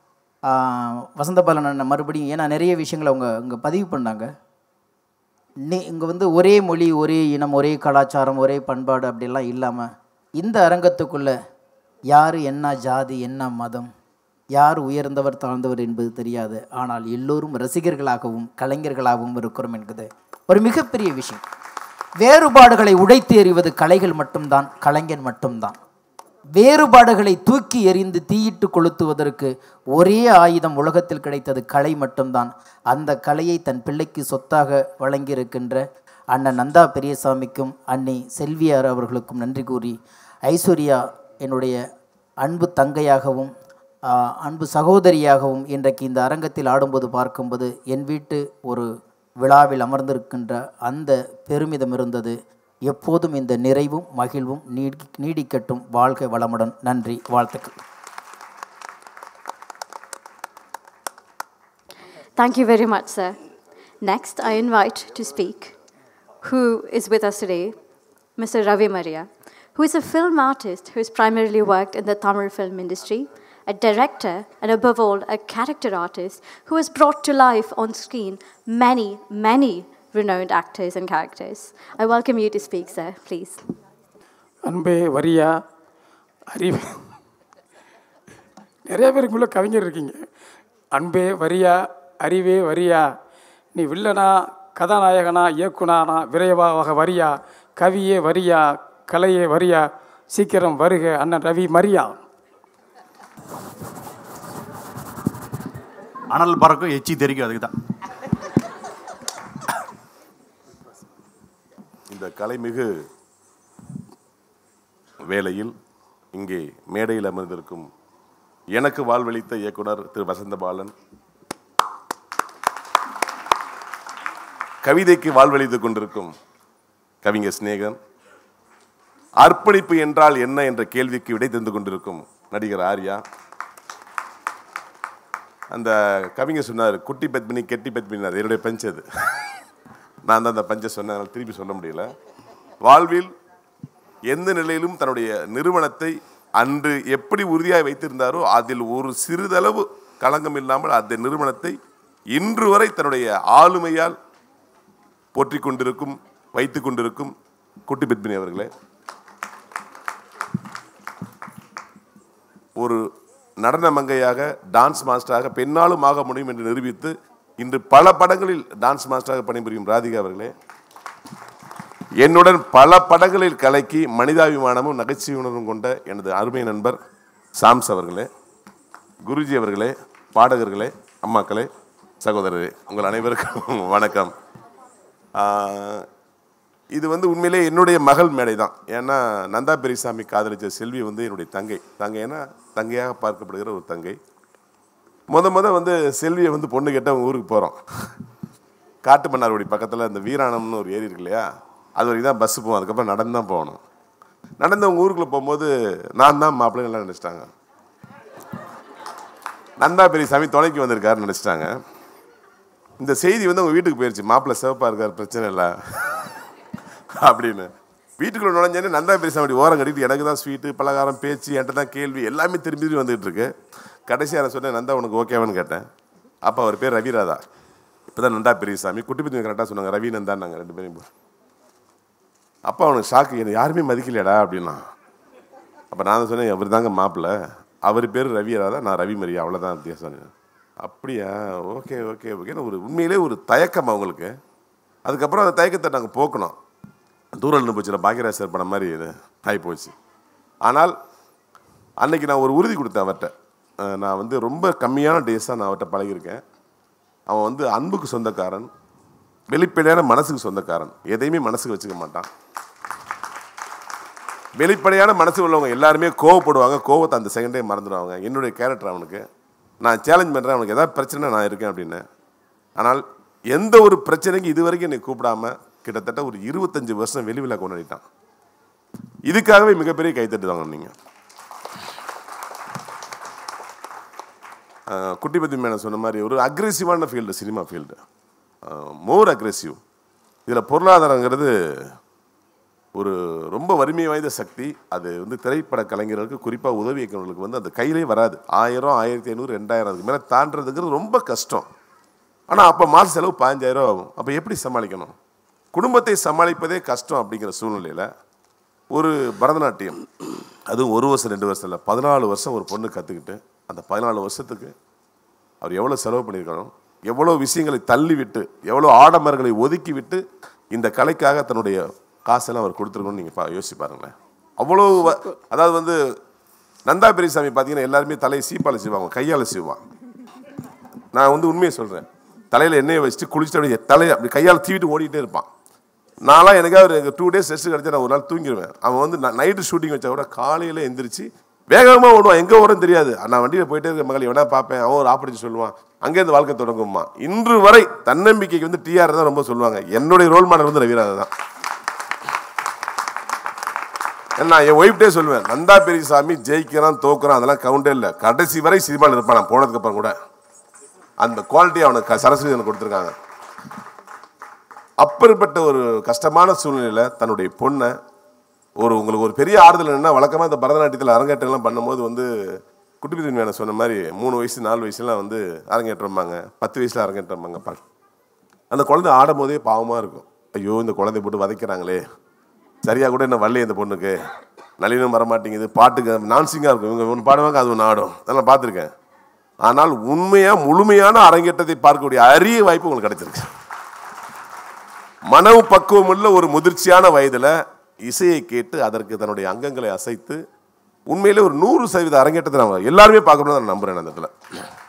Speaker 7: ஆஹ், வசந்தபாலன் அண்ணன் மறுபடியும் ஏன்னா நிறைய விஷயங்களை அவங்க இங்கே பதிவு பண்ணாங்க நீ இங்கே வந்து ஒரே மொழி ஒரே இனம் ஒரே கலாச்சாரம் ஒரே பண்பாடு அப்படிலாம் இல்லாமல் இந்த அரங்கத்துக்குள்ள யார் என்ன ஜாதி என்ன மதம் யார் உயர்ந்தவர் தாழ்ந்தவர் என்பது தெரியாது ஆனால் எல்லோரும் ரசிகர்களாகவும் கலைஞர்களாகவும் இருக்கிறோம் என்பது ஒரு மிகப்பெரிய விஷயம் வேறுபாடுகளை உடைத்து எறிவது கலைகள் மட்டும்தான் கலைஞன் மட்டும்தான் வேறுபாடுகளை தூக்கி எறிந்து தீயிட்டு கொளுத்துவதற்கு ஒரே ஆயுதம் உலகத்தில் கிடைத்தது கலை மட்டும்தான் அந்த கலையை தன் பிள்ளைக்கு சொத்தாக வழங்கியிருக்கின்ற அண்ணன் நந்தா பெரியசாமிக்கும் அன்னை செல்வியார் அவர்களுக்கும் நன்றி கூறி ஐஸ்வர்யா என்னுடைய அன்பு தங்கையாகவும் ஆ, அன்பு சகோதரியாகவும் இன்றைக்கு இந்த அரங்கத்தில் ஆடும்போது பார்க்கும்போது என் வீட்டு ஒரு விழாவில் அமர்ந்திருக்கின்ற அந்த பெருமிதம் இருந்தது எப்போதும் இந்த நிறைவும் மகிழ்வும் நீடி நீடிக்கட்டும் வாழ்க வளமுடன் நன்றி வாழ்த்துக்கள்
Speaker 1: Thank you very much, sir. Next, I invite to speak who is with us today, Mr. Ravi Maria, who is a film artist who has primarily worked in the Tamil film industry, a director, and above all, a character artist who has brought to life on screen many, many renowned actors and characters. I welcome you to speak, sir, please.
Speaker 2: அன்பே வரியா அறிவு நிறைய பேருக்குள்ள கவிஞர் இருக்கீங்க அன்பே வரியா அறிவே வரியா நீ வில்லனா கதாநாயகனா இயக்குனரா விரைவாக வரியா கவியே வரியா கலையே வரியா சீக்கிரம் வருக அண்ணன் ரவி மரியா
Speaker 4: அனல் பறக்கும் எச்சி தெரிக்கும் அதுக்கு தான்
Speaker 8: இந்த கலைமிகு வேளையில் இங்கே மேடையில் அமர்ந்திருக்கும் எனக்கு வாழ்வளித்த இயக்குனர் திரு வசந்தபாலன் கவிதைக்கு வாழ்வளித்துக் கொண்டிருக்கும் கவிஞர் சிநேகன் அர்ப்பணிப்பு என்றால் என்ன என்ற கேள்விக்கு விடை தந்து கொண்டிருக்கும் நடிகர் ஆர்யா அந்த கவிஞர் சொன்னார் குட்டி பத்மினி கெட்டி பத்மினி அது என்னுடைய பஞ்ச் அது நான் தான் அந்த பஞ்சை சொன்னேன் அதனால திருப்பி சொல்ல முடியல வாழ்வில் எந்த நிலையிலும் தன்னுடைய நிறுவனத்தை அன்று எப்படி உறுதியாக வைத்திருந்தாரோ அதில் ஒரு சிறிதளவு களங்கம் இல்லாமல் அந்த நிறுவனத்தை இன்று வரை தன்னுடைய ஆளுமையால் போற்றிக் கொண்டிருக்கும் வைத்துக் கொண்டிருக்கும் குட்டி பத்மினி அவர்களே ஒரு நடன மங்கையாக டான்ஸ் மாஸ்டராக பெண்ணாலும் ஆக முடியும் என்று நிரூபித்து இன்று பல படங்களில் டான்ஸ் மாஸ்டராக பணிபுரியும் ராதிகா அவர்களே என்னுடன் பல படங்களில் கலக்கி மனிதாபிமானமும் நகைச்சுவை உணர்வும் கொண்ட எனது அருமை நண்பர் சாம்ஸ் அவர்களே குருஜி அவர்களே பாடகர்களே அம்மாக்களே சகோதரரே உங்கள் அனைவருக்கும் வணக்கம் ஆஹ், இது வந்து உண்மையிலே என்னுடைய மகள் மேடை தான் ஏன்னா நந்தா பெரியசாமி காதலிச்ச செல்வி வந்து என்னுடைய தங்கை தங்கைன்னா தங்கையாக பார்க்கப்படுகிற ஒரு தங்கை முத முத வந்து செல்வியை வந்து பொண்ணு கேட்ட அவங்க ஊருக்கு போகிறோம் காட்டு மன்னார்குடி பக்கத்தில் இந்த வீராணம்னு ஒரு ஏரி இருக்கு இல்லையா அது வரைக்கும் தான் பஸ்ஸு போவோம் அதுக்கப்புறம் நடந்து தான் போகணும் நடந்து அவங்க ஊருக்குள்ளே போகும்போது நான் தான் மாப்பிள்ளை நல்லா நினச்சிட்டாங்க நந்தா பெரியசாமி துணைக்கு வந்திருக்காருன்னு நினச்சிட்டாங்க இந்த செய்தி வந்து அவங்க வீட்டுக்கு போயிடுச்சு மாப்பிள்ளை சிவப்பா இருக்கார் பிரச்சனை இல்லை அப்படின்னு வீட்டுக்குள்ள நுழைஞ்சேனே நந்தா பெரியசாமி அப்படி ஓரம் கட்டிட்டு எனக்கு தான் ஸ்வீட்டு பலகாரம் பேச்சு என்கிட்ட தான் கேள்வி எல்லாமே திரும்பி திரும்பி வந்துகிட்டு இருக்கு கடைசியாக நான் சொன்னேன் நந்தா உனக்கு ஓகேவான்னு கேட்டேன் அப்போ அவர் பேர் ரவிராதா இப்போ தான் நந்தா பெரியசாமி குட்டி பத்தி கரெக்டாக சொன்னாங்க ரவி நந்தா நாங்கள் ரெண்டு பேரும் அப்போ அவனுக்கு ஷாக்கு என்னை யாருமே மதிக்கலையடா அப்படின்னா அப்போ நான் தான் சொன்னேன் அவர் தாங்க மாப்பிள்ளை அவர் பேர் ரவி ராதா நான் ரவி மரியா அவ்வளோதான் வித்தியாசம் சொன்னேன் அப்படியா ஓகே ஓகே ஓகேன்னு ஒரு உண்மையிலே ஒரு தயக்கம் அவங்களுக்கு அதுக்கப்புறம் அந்த தயக்கத்தை நாங்கள் போக்கணும் தூரல் போச்சுல பாக்கியராஜ் சார் படம் மாதிரி இது ஆகி போச்சு ஆனால் அன்னைக்கு நான் ஒரு உறுதி கொடுத்தேன் அவர்கிட்ட அஹ் நான் வந்து ரொம்ப கம்மியான டேஸாக நான் அவர்கிட்ட பழகியிருக்கேன் அவன் வந்து அன்புக்கு சொந்தக்காரன் வெளிப்படையான மனசுக்கு சொந்தக்காரன் எதையுமே மனசுக்கு வச்சுக்க மாட்டான் வெளிப்படையான மனசு உள்ளவங்க எல்லாருமே கோவப்படுவாங்க கோவத்தை அந்த செகண்டே மறந்துடுவாங்க என்னுடைய கேரக்டர் அவனுக்கு நான் சேலஞ்ச் பண்ணுறேன் அவனுக்கு ஏதாவது பிரச்சனை நான் இருக்கேன் அப்படின்னு ஆனால் எந்த ஒரு பிரச்சனைக்கு இது வரைக்கும் என்னை கூப்பிடாம கிட்டத்தட்ட ஒரு இருபத்தஞ்சு வருஷம் வெளிவில் கொண்டாடிட்டான் இதுக்காகவே மிகப்பெரிய கைத்தட்டு தாங்க நீங்கள் குட்டி பத்தி மேடம் சொன்ன மாதிரி ஒரு அக்ரெசிவான field cinema field more aggressive இதில் பொருளாதாரங்கிறது ஒரு ரொம்ப வறுமை வாய்ந்த சக்தி அது வந்து திரைப்பட கலைஞர்களுக்கு குறிப்பாக உதவி இயக்குநர்களுக்கு வந்து அந்த கையிலே வராது ஆயிரம் ஆயிரத்தி ஐநூறு ரெண்டாயிரம் அதுக்கு மேலே தாண்டதுங்கிறது ரொம்ப கஷ்டம் ஆனால் அப்போ மாத செலவு பதினஞ்சாயிரம் ஆகும் அப்போ எப்படி சமாளிக்கணும் குடும்பத்தை சமாளிப்பதே கஷ்டம் அப்படிங்கிற சூழ்நிலையில் ஒரு பரதநாட்டியம் அதுவும் ஒரு வருஷம் ரெண்டு வருஷம் இல்லை பதினாலு வருஷம் ஒரு பொண்ணு கற்றுக்கிட்டு அந்த பதினாலு வருஷத்துக்கு அவர் எவ்வளோ செலவு பண்ணியிருக்கணும் எவ்வளோ விஷயங்களை தள்ளி விட்டு எவ்வளோ ஆடம்பரங்களை ஒதுக்கி விட்டு இந்த கலைக்காக தன்னுடைய காசெல்லாம் அவர் கொடுத்துருக்கணும்னு நீங்கள் பா யோசிச்சு பாருங்களேன் அவ்வளோ வ- அதாவது வந்து நந்தா பெரியசாமி பார்த்தீங்கன்னா எல்லாருமே தலையை சீப்பால் செய்வாங்க கையால் செய்வான் நான் வந்து உண்மையை சொல்கிறேன் தலையில் எண்ணெயை வச்சுட்டு குளிச்சுட்டு அப்படியே தலையை அப்படி கையால் தீவிட்டு ஓடிட்டே இருப்பான் நான்லாம் எனக்காக ஒரு டூ டேஸ் ரெஸ்ட் கிடச்சா நான் ஒரு நாள் தூங்கிடுவேன் அவன் வந்து நைட்டு ஷூட்டிங் வச்சா கூட காலையில் எந்திரிச்சு வேகமாக ஓடுவான் எங்கே ஓடுன்னு தெரியாது நான் வண்டியில் போயிட்டே இருக்க மகள் எவனா பார்ப்பேன் அவன் ஒரு ஆப்பரேஷன் சொல்லுவான் அங்கேருந்து வாழ்க்கை தொடங்குமா இன்று வரை தன்னம்பிக்கைக்கு வந்து டிஆர் தான் ரொம்ப சொல்லுவாங்க என்னுடைய ரோல் மாடல் வந்து ரவிராஜா தான் நான் என் ஒய்ஃப்டே சொல்லுவேன் நந்தா பெரியசாமி ஜெயிக்கிறான் தோக்குறான் அதெல்லாம் கவுண்டே இல்லை கடைசி வரை சினிமாவில் இருப்பான் நான் போனதுக்கு அப்புறம் கூட அந்த குவாலிட்டி அவனுக்கு க- சரஸ்வதி எனக்கு கொடுத்துருக்காங்க அப்பேற்பட்ட ஒரு கஷ்டமான சூழ்நிலையில் தன்னுடைய பொண்ணை ஒரு உங்களுக்கு ஒரு பெரிய ஆறுதல் என்னன்னா வழக்கமாக இந்த பரதநாட்டியத்தில் அரங்கேற்றம்லாம் பண்ணும்போது வந்து குட்டி மேலே சொன்ன மாதிரி மூணு வயசு நாலு வயசுலாம் வந்து அரங்கேற்றம்பாங்க பத்து வயசில் அரங்கேற்றம்பாங்க பா அந்த குழந்தை ஆடும் போதே பாவமாக இருக்கும் ஐயோ இந்த குழந்தை போட்டு வதைக்கிறாங்களே சரியாக கூட என்ன வரலையே இந்த பொண்ணுக்கு நளினம் வரமாட்டேங்குது பாட்டுக்கு நான்சிங்காக இருக்கும் இவங்க ஒன்று பாடுவாங்க அது ஒன்று ஆடும் அதெல்லாம் பார்த்துருக்கேன் ஆனால் உண்மையாக முழுமையான அரங்கேற்றத்தை பார்க்கக்கூடிய அரிய வாய்ப்பு உங்களுக்கு கிடைச்சிருக்கு மனவு பக்குவம் உள்ள ஒரு முதிர்ச்சியான வயதில் இசையை கேட்டு அதற்கு தன்னுடைய அங்கங்களை அசைத்து உண்மையிலே ஒரு நூறு சதவீத அரங்கேற்றத்தை நான் எல்லாருமே பார்க்கணும்னு நான் நம்புறேன் அந்த இடத்துல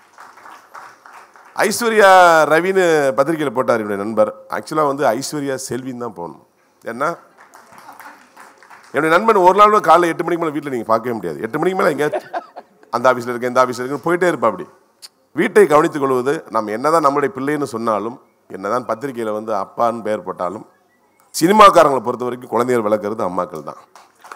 Speaker 8: ஐஸ்வர்யா ரவின்னு பத்திரிக்கையில் போட்டார் என்னுடைய நண்பர் ஆக்சுவலாக வந்து ஐஸ்வர்யா செல்வின்னு தான் போகணும் ஏன்னா என்னுடைய நண்பன் ஒரு நாள் கூட காலைல எட்டு மணிக்கு மேலே வீட்டில் நீங்கள் பார்க்கவே முடியாது எட்டு மணிக்கு மேலே எங்கேயா அந்த ஆஃபீஸில் இருக்கு இந்த ஆஃபீஸில் இருக்குன்னு போயிட்டே இருப்பா அப்படி வீட்டை கவனித்துக் கொள்வது நம்ம என்னதான் நம்மளுடைய பிள்ளைன்னு சொன்னாலும் என்னதான் பத்திரிக்கையில் வந்து அப்பான்னு பெயர் போட்டாலும் சினிமாக்காரங்களை பொறுத்த வரைக்கும் குழந்தைகள் வளர்க்குறது அம்மாக்கள் தான்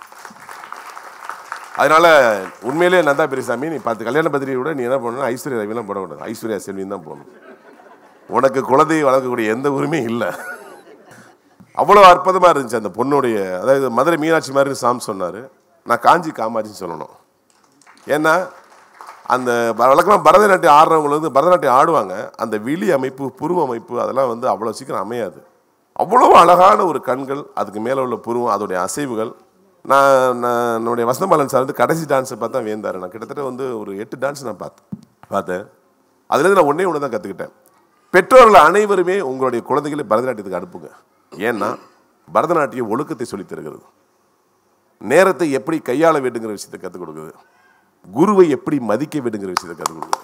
Speaker 8: அதனால உண்மையிலேயே நந்தா பெரியசாமி நீ பார்த்து கல்யாண பத்திரிகை கூட நீ என்ன பண்ணணும் ஐஸ்வர்யா ரவிலாம் போடக்கூடாது ஐஸ்வர்யா செல்வின்னு தான் போகணும் உனக்கு குழந்தையை வளர்க்கக்கூடிய எந்த உரிமையும் இல்லை அவ்வளோ அற்புதமாக இருந்துச்சு அந்த பொண்ணுடைய அதாவது மதுரை மீனாட்சி மாதிரி சாம் சொன்னார் நான் காஞ்சி காமாட்சின்னு சொல்லணும் ஏன்னா அந்த வழக்கமாக பரதநாட்டியம் ஆடுறவங்க வந்து பரதநாட்டியம் ஆடுவாங்க அந்த விழி அமைப்பு புருவ அமைப்பு அதெல்லாம் வந்து அவ்வளோ சீக்கிரம் அமையாது அவ்வளோ அழகான ஒரு கண்கள் அதுக்கு மேலே உள்ள புருவம் அதோடைய அசைவுகள் நான் நான் என்னுடைய வசந்தபாலன் சார் வந்து கடைசி டான்ஸை பார்த்தா வேந்தார் நான் கிட்டத்தட்ட வந்து ஒரு எட்டு டான்ஸ் நான் பார்த்தேன் பார்த்தேன் அதுலேருந்து நான் ஒன்றே ஒன்று தான் கற்றுக்கிட்டேன் பெற்றோர்கள் அனைவருமே உங்களுடைய குழந்தைகளை பரதநாட்டியத்துக்கு அனுப்புங்க ஏன்னா பரதநாட்டியம் ஒழுக்கத்தை சொல்லித் தருகிறது நேரத்தை எப்படி கையாள வேண்டுங்கிற விஷயத்தை கற்றுக் கொடுக்குது குருவை எப்படி மதிக்க வேண்டுங்கிற விஷயத்தை கற்றுக் கொடுக்குது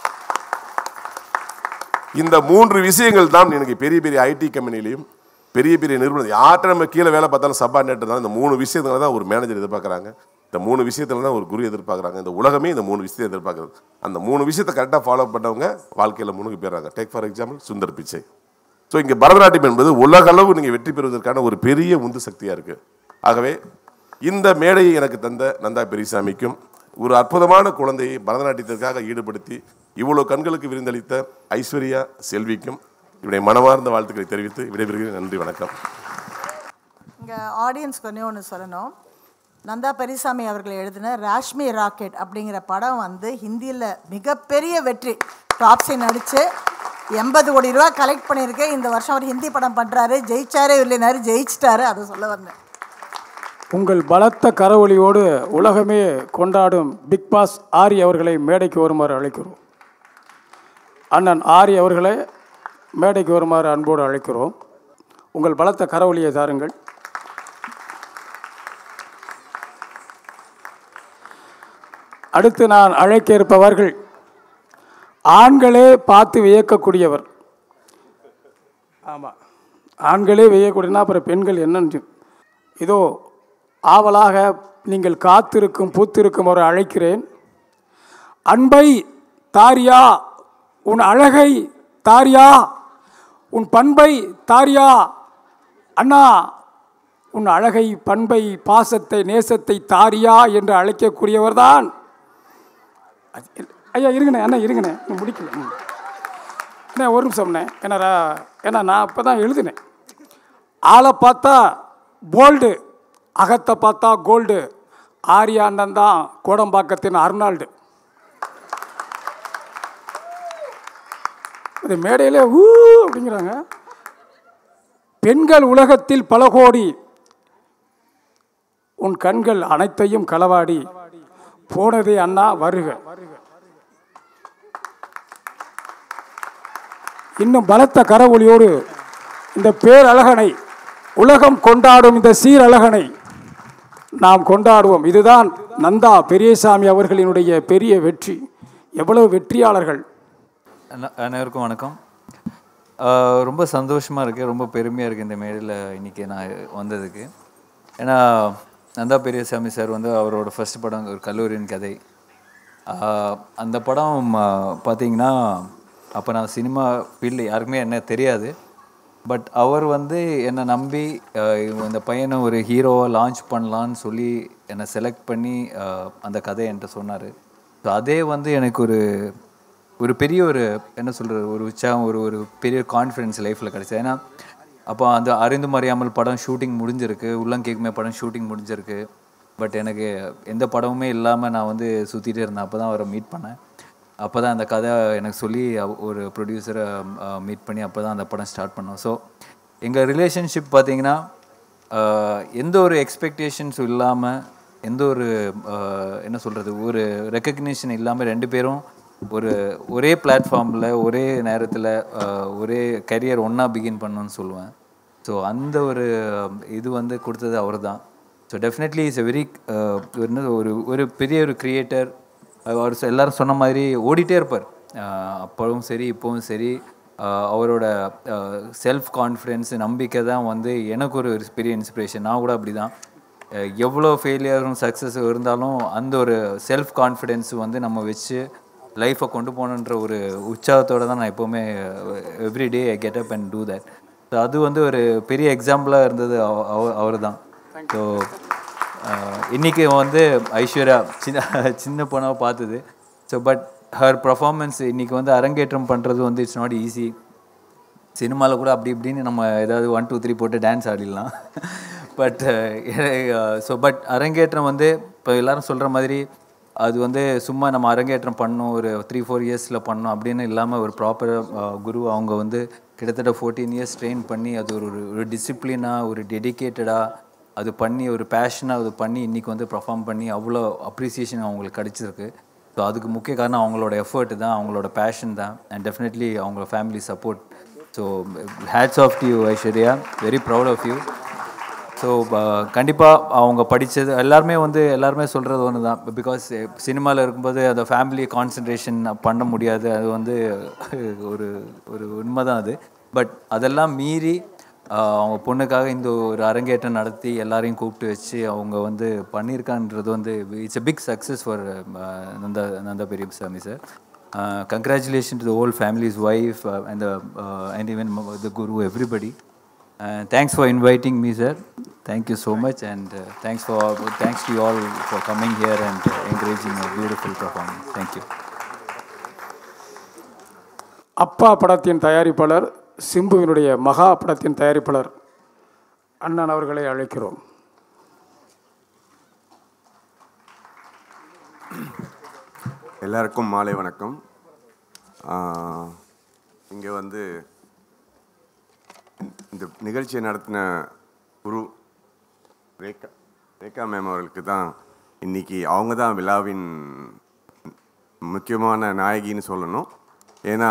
Speaker 8: இந்த மூன்று விஷயங்கள் தான் எனக்கு பெரிய பெரிய ஐடி கம்பெனிலையும் பெரிய பெரிய நிறுவனம் யார்கிட்ட நம்ம கீழே வேலை பார்த்தாலும் சப்பார்டினேட் தான் இந்த மூணு விஷயத்துல தான் ஒரு மேனேஜர் எதிர்பார்க்குறாங்க இந்த மூணு விஷயத்துல தான் ஒரு குரு எதிர்பார்க்குறாங்க இந்த உலகமே இந்த மூணு விஷயத்தை எதிர்பார்க்குறது அந்த மூணு விஷயத்தை கரெக்டாக ஃபாலோ பண்ணவங்க வாழ்க்கையில் முன்னுக்கு போயிடுறாங்க டேக் ஃபார் எக்ஸாம்பிள் சுந்தர் பிச்சை ஸோ இங்கே பரதநாட்டியம் என்பது உலகளவு நீங்கள் வெற்றி பெறுவதற்கான ஒரு பெரிய உந்து சக்தியாக இருக்குது ஆகவே இந்த மேடையை எனக்கு தந்த நந்தா பெரியசாமிக்கும் ஒரு அற்புதமான குழந்தையை பரதநாட்டியத்திற்காக ஈடுபடுத்தி இவ்வளோ கண்களுக்கு விருந்தளித்த ஐஸ்வர்யா செல்விக்கும் இவருடைய மனமார்ந்த வாழ்த்துக்களை தெரிவித்து விடைபெறுகிறேன் நன்றி வணக்கம்
Speaker 3: இங்கே ஆடியன்ஸ்க்கு ஒன்றே ஒன்று சொல்லணும் நந்தா பெரியசாமி அவர்கள் எழுதின ராஷ்மி ராக்கெட் அப்படிங்கிற படம் வந்து ஹிந்தியில் மிகப்பெரிய வெற்றி டாப்ஸை நடித்து எண்பது கோடி ரூபா கலெக்ட் பண்ணியிருக்கேன் இந்த வருஷம் அவர் ஹிந்தி படம் பண்ணுறாரு ஜெயிச்சாரே இல்லைனாரு ஜெயிச்சிட்டாரு அதை சொல்ல வந்தேன்
Speaker 2: உங்கள் பலத்த கரவொலியோடு உலகமே கொண்டாடும் பிக் பாஸ் ஆரி அவர்களை மேடைக்கு வருமாறு அழைக்கிறோம் அண்ணன் ஆரி அவர்களை மேடைக்கு வருமாறு அன்போடு அழைக்கிறோம் உங்கள் பலத்த கரவொலியை தாருங்கள் அடுத்து நான் அழைக்க இருப்பவர்கள் ஆண்களே பார்த்து வியக்கக்கூடியவர் ஆமாம் ஆண்களே வியக்கூடியனா அப்புறம் பெண்கள் என்னன்னு இதோ ஆவலாக நீங்கள் காத்திருக்கும் பூத்திருக்கும் ஒரு அழைக்கிறேன் அன்பை தாரியா உன் அழகை தாரியா உன் பண்பை தாரியா அண்ணா உன் அழகை பண்பை பாசத்தை நேசத்தை தாரியா என்று அழைக்கக்கூடியவர்தான் அது- ஐயா இருங்கண்ணே அண்ணா இருங்கண்ணே இன்னும் முடிக்கல ம். அண்ணே ஒரு நிமிஷம்ண்ணே ஏன்னா ரா- ஏன்னா நான் இப்போ தான் எழுதினேன் ஆளை பார்த்தா போல்டு அகத்தை பார்த்தா கோல்டு ஆரியா அண்ணன் தான் கோடம்பாக்கத்தின் அர்னால்டு இது மேடையிலே ஊ அப்படிங்கிறாங்க பெண்கள் உலகத்தில் பல கோடி உன் கண்கள் அனைத்தையும் களவாடி போனதே அண்ணா வருக இன்னும் பலத்த கரவொலியோடு இந்த பேரழகனை உலகம் கொண்டாடும் இந்த சீரழகனை நாம் கொண்டாடுவோம் இதுதான் நந்தா பெரியசாமி அவர்களினுடைய பெரிய வெற்றி எவ்வளவு வெற்றியாளர்கள்
Speaker 9: அன- அனைவருக்கும் வணக்கம் ஆஹ் ரொம்ப சந்தோஷமாக இருக்குது ரொம்ப பெருமையாக இருக்குது இந்த மேடையில் இன்றைக்கி நான் வந்ததுக்கு ஏன்னா நந்தா பெரியசாமி சார் வந்து அவரோட ஃபர்ஸ்ட் படம் ஒரு கல்லூரியின் கதை ஆஹ் அந்த படம் ஆஹ் பார்த்தீங்கன்னா அப்போ நான் சினிமா ஃபீல்டில் யாருக்குமே என்ன தெரியாது பட் அவர் வந்து என்னை நம்பி ஆஹ் இவன் இந்த பையனை ஒரு ஹீரோவாக லான்ச் பண்ணலான்னு சொல்லி என்னை செலக்ட் பண்ணி ஆஹ் அந்த கதையை என்கிட்ட சொன்னார் ஸோ அதே வந்து எனக்கு ஒரு ஒரு பெரிய ஒரு என்ன சொல்கிறது ஒரு உற்சாகம் ஒரு ஒரு பெரிய கான்ஃபிடென்ஸ் லைஃப்பில் கிடச்சி ஏன்னா அப்போ அந்த அறிந்து மறியாமல் படம் ஷூட்டிங் முடிஞ்சிருக்கு உள்ளங்கேக்குமே படம் ஷூட்டிங் முடிஞ்சிருக்கு பட் எனக்கு எந்த படமுமே இல்லாமல் நான் வந்து சுற்றிட்டே இருந்தேன் அப்போ தான் அவரை மீட் பண்ணேன் அப்போ தான் அந்த கதை எனக்கு சொல்லி அவ- ஒரு ப்ரொடியூசரை மீட் பண்ணி அப்போ தான் அந்த படம் ஸ்டார்ட் பண்ணோம் ஸோ எங்கள் ரிலேஷன்ஷிப் பார்த்தீங்கன்னா ஆஹ், எந்த ஒரு எக்ஸ்பெக்டேஷன்ஸும் இல்லாமல் எந்த ஒரு ஆஹ், என்ன சொல்கிறது ஒரு ரெக்கக்னிஷன் இல்லாமல் ரெண்டு பேரும் ஒரு ஒரே பிளாட்ஃபார்மில் ஒரே நேரத்தில் ஒரே கரியர் ஒன்றா பிகின் பண்ணணும்னு சொல்லுவேன் ஸோ அந்த ஒரு இது வந்து கொடுத்தது அவர் தான் so definitely is a very ஒரு ஒரு பெரிய ஒரு கிரியேட்டர் அவர் சொ- எல்லாரும் சொன்ன மாதிரி ஓடிட்டே இருப்பார் அஹ் அப்பவும் சரி இப்போவும் சரி அஹ் அவரோட செல்ஃப் கான்ஃபிடென்ஸ் நம்பிக்கை தான் வந்து எனக்கு ஒரு பெரிய இன்ஸ்பிரேஷன் நான் கூட அப்படி தான் எவ்வளோ ஃபெயிலியரும் சக்ஸஸ் இருந்தாலும் அந்த ஒரு செல்ஃப் கான்ஃபிடென்ஸ் வந்து நம்ம வச்சு லைஃப்பை கொண்டு போகணுன்ற ஒரு உற்சாகத்தோடு தான் நான் எப்போவுமே every day I get up and do that so அது வந்து ஒரு பெரிய எக்ஸாம்பிளாக இருந்தது அவர் தான் ஸோ இன்றைக்கி வந்து ஐஸ்வர்யா சின்ன சின்ன பொண்ணாக பார்த்தது ஸோ பட் ஹர் பர்ஃபார்மன்ஸ் இன்றைக்கி வந்து அரங்கேற்றம் பண்ணுறது வந்து இட்ஸ் நாட் ஈஸி சினிமாவில் கூட அப்படி இப்படின்னு நம்ம ஏதாவது ஒன் டூ த்ரீ போட்டு டான்ஸ் ஆடிடலாம் பட் ஸோ பட் அரங்கேற்றம் வந்து இப்போ எல்லாரும் சொல்கிற மாதிரி அது வந்து சும்மா நம்ம அரங்கேற்றம் பண்ணோம் ஒரு த்ரீ ஃபோர் இயர்ஸில் பண்ணோம் அப்படின்னு இல்லாமல் ஒரு ப்ராப்பர் குரு அவங்க வந்து கிட்டத்தட்ட ஃபோர்டீன் இயர்ஸ் ட்ரெயின் பண்ணி அது ஒரு ஒரு- ஒரு டிசிப்ளினாக ஒரு டெடிக்கேட்டடாக அது பண்ணி ஒரு பேஷனாக அது பண்ணி இன்றைக்கி வந்து பர்ஃபார்ம் பண்ணி அவ்வளோ அப்ரிசியேஷன் அவங்களுக்கு கிடச்சிருக்கு ஸோ அதுக்கு முக்கிய காரணம் அவங்களோட எஃபர்ட் தான் அவங்களோட பேஷன் தான் அண்ட் டெஃபினெட்லி அவங்களோட family support so hats off you Aishwarya very proud of you so கண்டிப்பாக அவங்க படித்தது எல்லாருமே வந்து எல்லாருமே சொல்கிறது ஒன்று தான் பிகாஸ் சினிமாவில் இருக்கும்போது அந்த ஃபேமிலி கான்சன்ட்ரேஷன் பண்ண முடியாது அது வந்து ஒரு ஒரு உண்மை தான் அது பட் அதெல்லாம் மீறி ஆஹ், அவங்க பொண்ணுக்காக இந்த ஒரு அரங்கேற்றம் நடத்தி எல்லாரையும் கூப்பிட்டு வச்சு அவங்க வந்து பண்ணியிருக்கான்றது வந்து it's a big success for Nanda Nanda Periyasamy sir congratulation to the whole families wife and and even the guru everybody Uh, thanks for inviting me, sir. Thank you so much, and uh, thanks for thanks to you all for coming here and uh, encouraging a beautiful performance. Thank you.
Speaker 2: அப்பா படத்தின் தயாரிப்பாளர் சிம்புவினுடைய மகா படத்தின் தயாரிப்பாளர் அண்ணன் அவர்களை அழைக்கிறோம்
Speaker 10: எல்லாருக்கும் மாலை வணக்கம் இங்கே வந்து இந்த நிகழ்ச்சியை நடத்தின குரு ரேகா ரேகா மேம் அவர்களுக்கு தான் இன்னைக்கு அவங்க தான் விழாவின் முக்கியமான நாயகின்னு சொல்லணும் ஏன்னா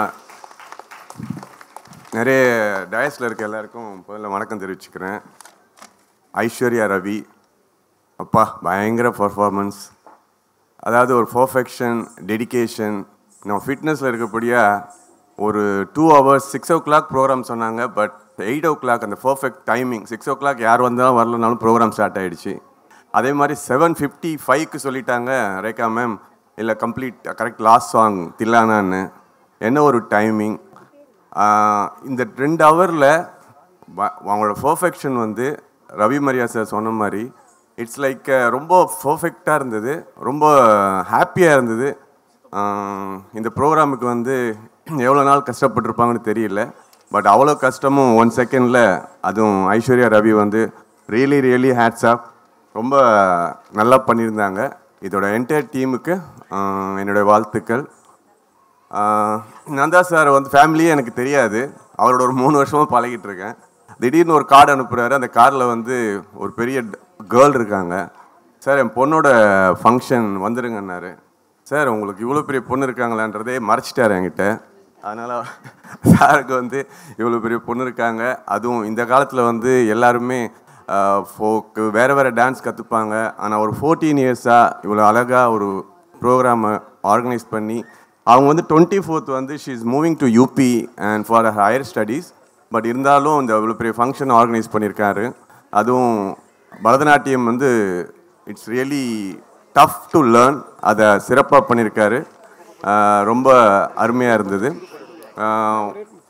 Speaker 10: நிறைய டயஸில் இருக்க எல்லாருக்கும் முதல்ல வணக்கம் தெரிவிச்சுக்கிறேன் ஐஸ்வர்யா ரவி அப்பா பயங்கர பர்ஃபார்மன்ஸ் அதாவது ஒரு பர்ஃபெக்ஷன் டெடிகேஷன் நம்ம ஃபிட்னஸில் இருக்கக்கூடிய ஒரு two hours six o'clock program சொன்னாங்க பட் எயிட் ஓ கிளாக் அந்த perfect timing six o'clock யார் வந்தாலும் வரலனாலும் ப்ரோக்ராம் ஸ்டார்ட் ஆயிடுச்சு அதே மாதிரி செவன் ஃபிஃப்டி ஃபைவ்க்கு சொல்லிட்டாங்க ரேகா மேம் இல்லை கம்ப்ளீட் கரெக்ட் லாஸ்ட் சாங் தில்லானான்னு என்ன ஒரு டைமிங் இந்த ரெண்டு ஹவரில் அவங்களோட பர்ஃபெக்ஷன் வந்து ரவி மரியா சார் சொன்ன மாதிரி இட்ஸ் லைக் ரொம்ப பர்ஃபெக்டாக இருந்தது ரொம்ப ஹாப்பியாக இருந்தது ஆஹ் இந்த ப்ரோக்ராமுக்கு வந்து எவ்வளோ நாள் கஷ்டப்பட்டிருப்பாங்கன்னு தெரியல பட் அவ்வளோ கஷ்டமும் ஒன் செகண்டில் அதுவும் ஐஸ்வர்யா ரவி வந்து ரியலி ரியலி ஹேட்ஸ் ஆஃப் ரொம்ப நல்லா பண்ணியிருந்தாங்க இதோட என்டையர் டீமுக்கு என்னுடைய வாழ்த்துக்கள் ஆஹ் நந்தா சார் வந்து ஃபேமிலியே எனக்கு தெரியாது அவரோட ஒரு மூணு வருஷமாக பழகிட்டு இருக்கேன் திடீர்னு ஒரு கார்டு அனுப்புகிறாரு அந்த கார்டில் வந்து ஒரு பெரிய கேர்ள் இருக்காங்க சார் என் பொண்ணோட ஃபங்க்ஷன் வந்துருங்கன்னாரு சார் உங்களுக்கு இவ்வளோ பெரிய பொண்ணு இருக்காங்களான்றதே மறைச்சிட்டாரு என்கிட்ட அதனால் சாருக்கு வந்து இவ்வளோ பெரிய பொண்ணு இருக்காங்க அதுவும் இந்த காலத்தில் வந்து எல்லாருமே ஃபோக்கு வேறு வேறு டான்ஸ் கற்றுப்பாங்க ஆனால் ஒரு ஃபோர்டீன் இயர்ஸாக இவ்வளோ அழகாக ஒரு ப்ரோக்ராமை ஆர்கனைஸ் பண்ணி அவங்க வந்து டுவெண்ட்டி ஃபோர்த் வந்து she is moving to UP and for higher studies but இருந்தாலும் இந்த இவ்வளோ பெரிய ஃபங்க்ஷன் ஆர்கனைஸ் பண்ணியிருக்காரு அதுவும் பரதநாட்டியம் வந்து it's really tough to learn அதை சிறப்பாக பண்ணியிருக்காரு ஆஹ் ரொம்ப அருமையாக இருந்தது ஆஹ்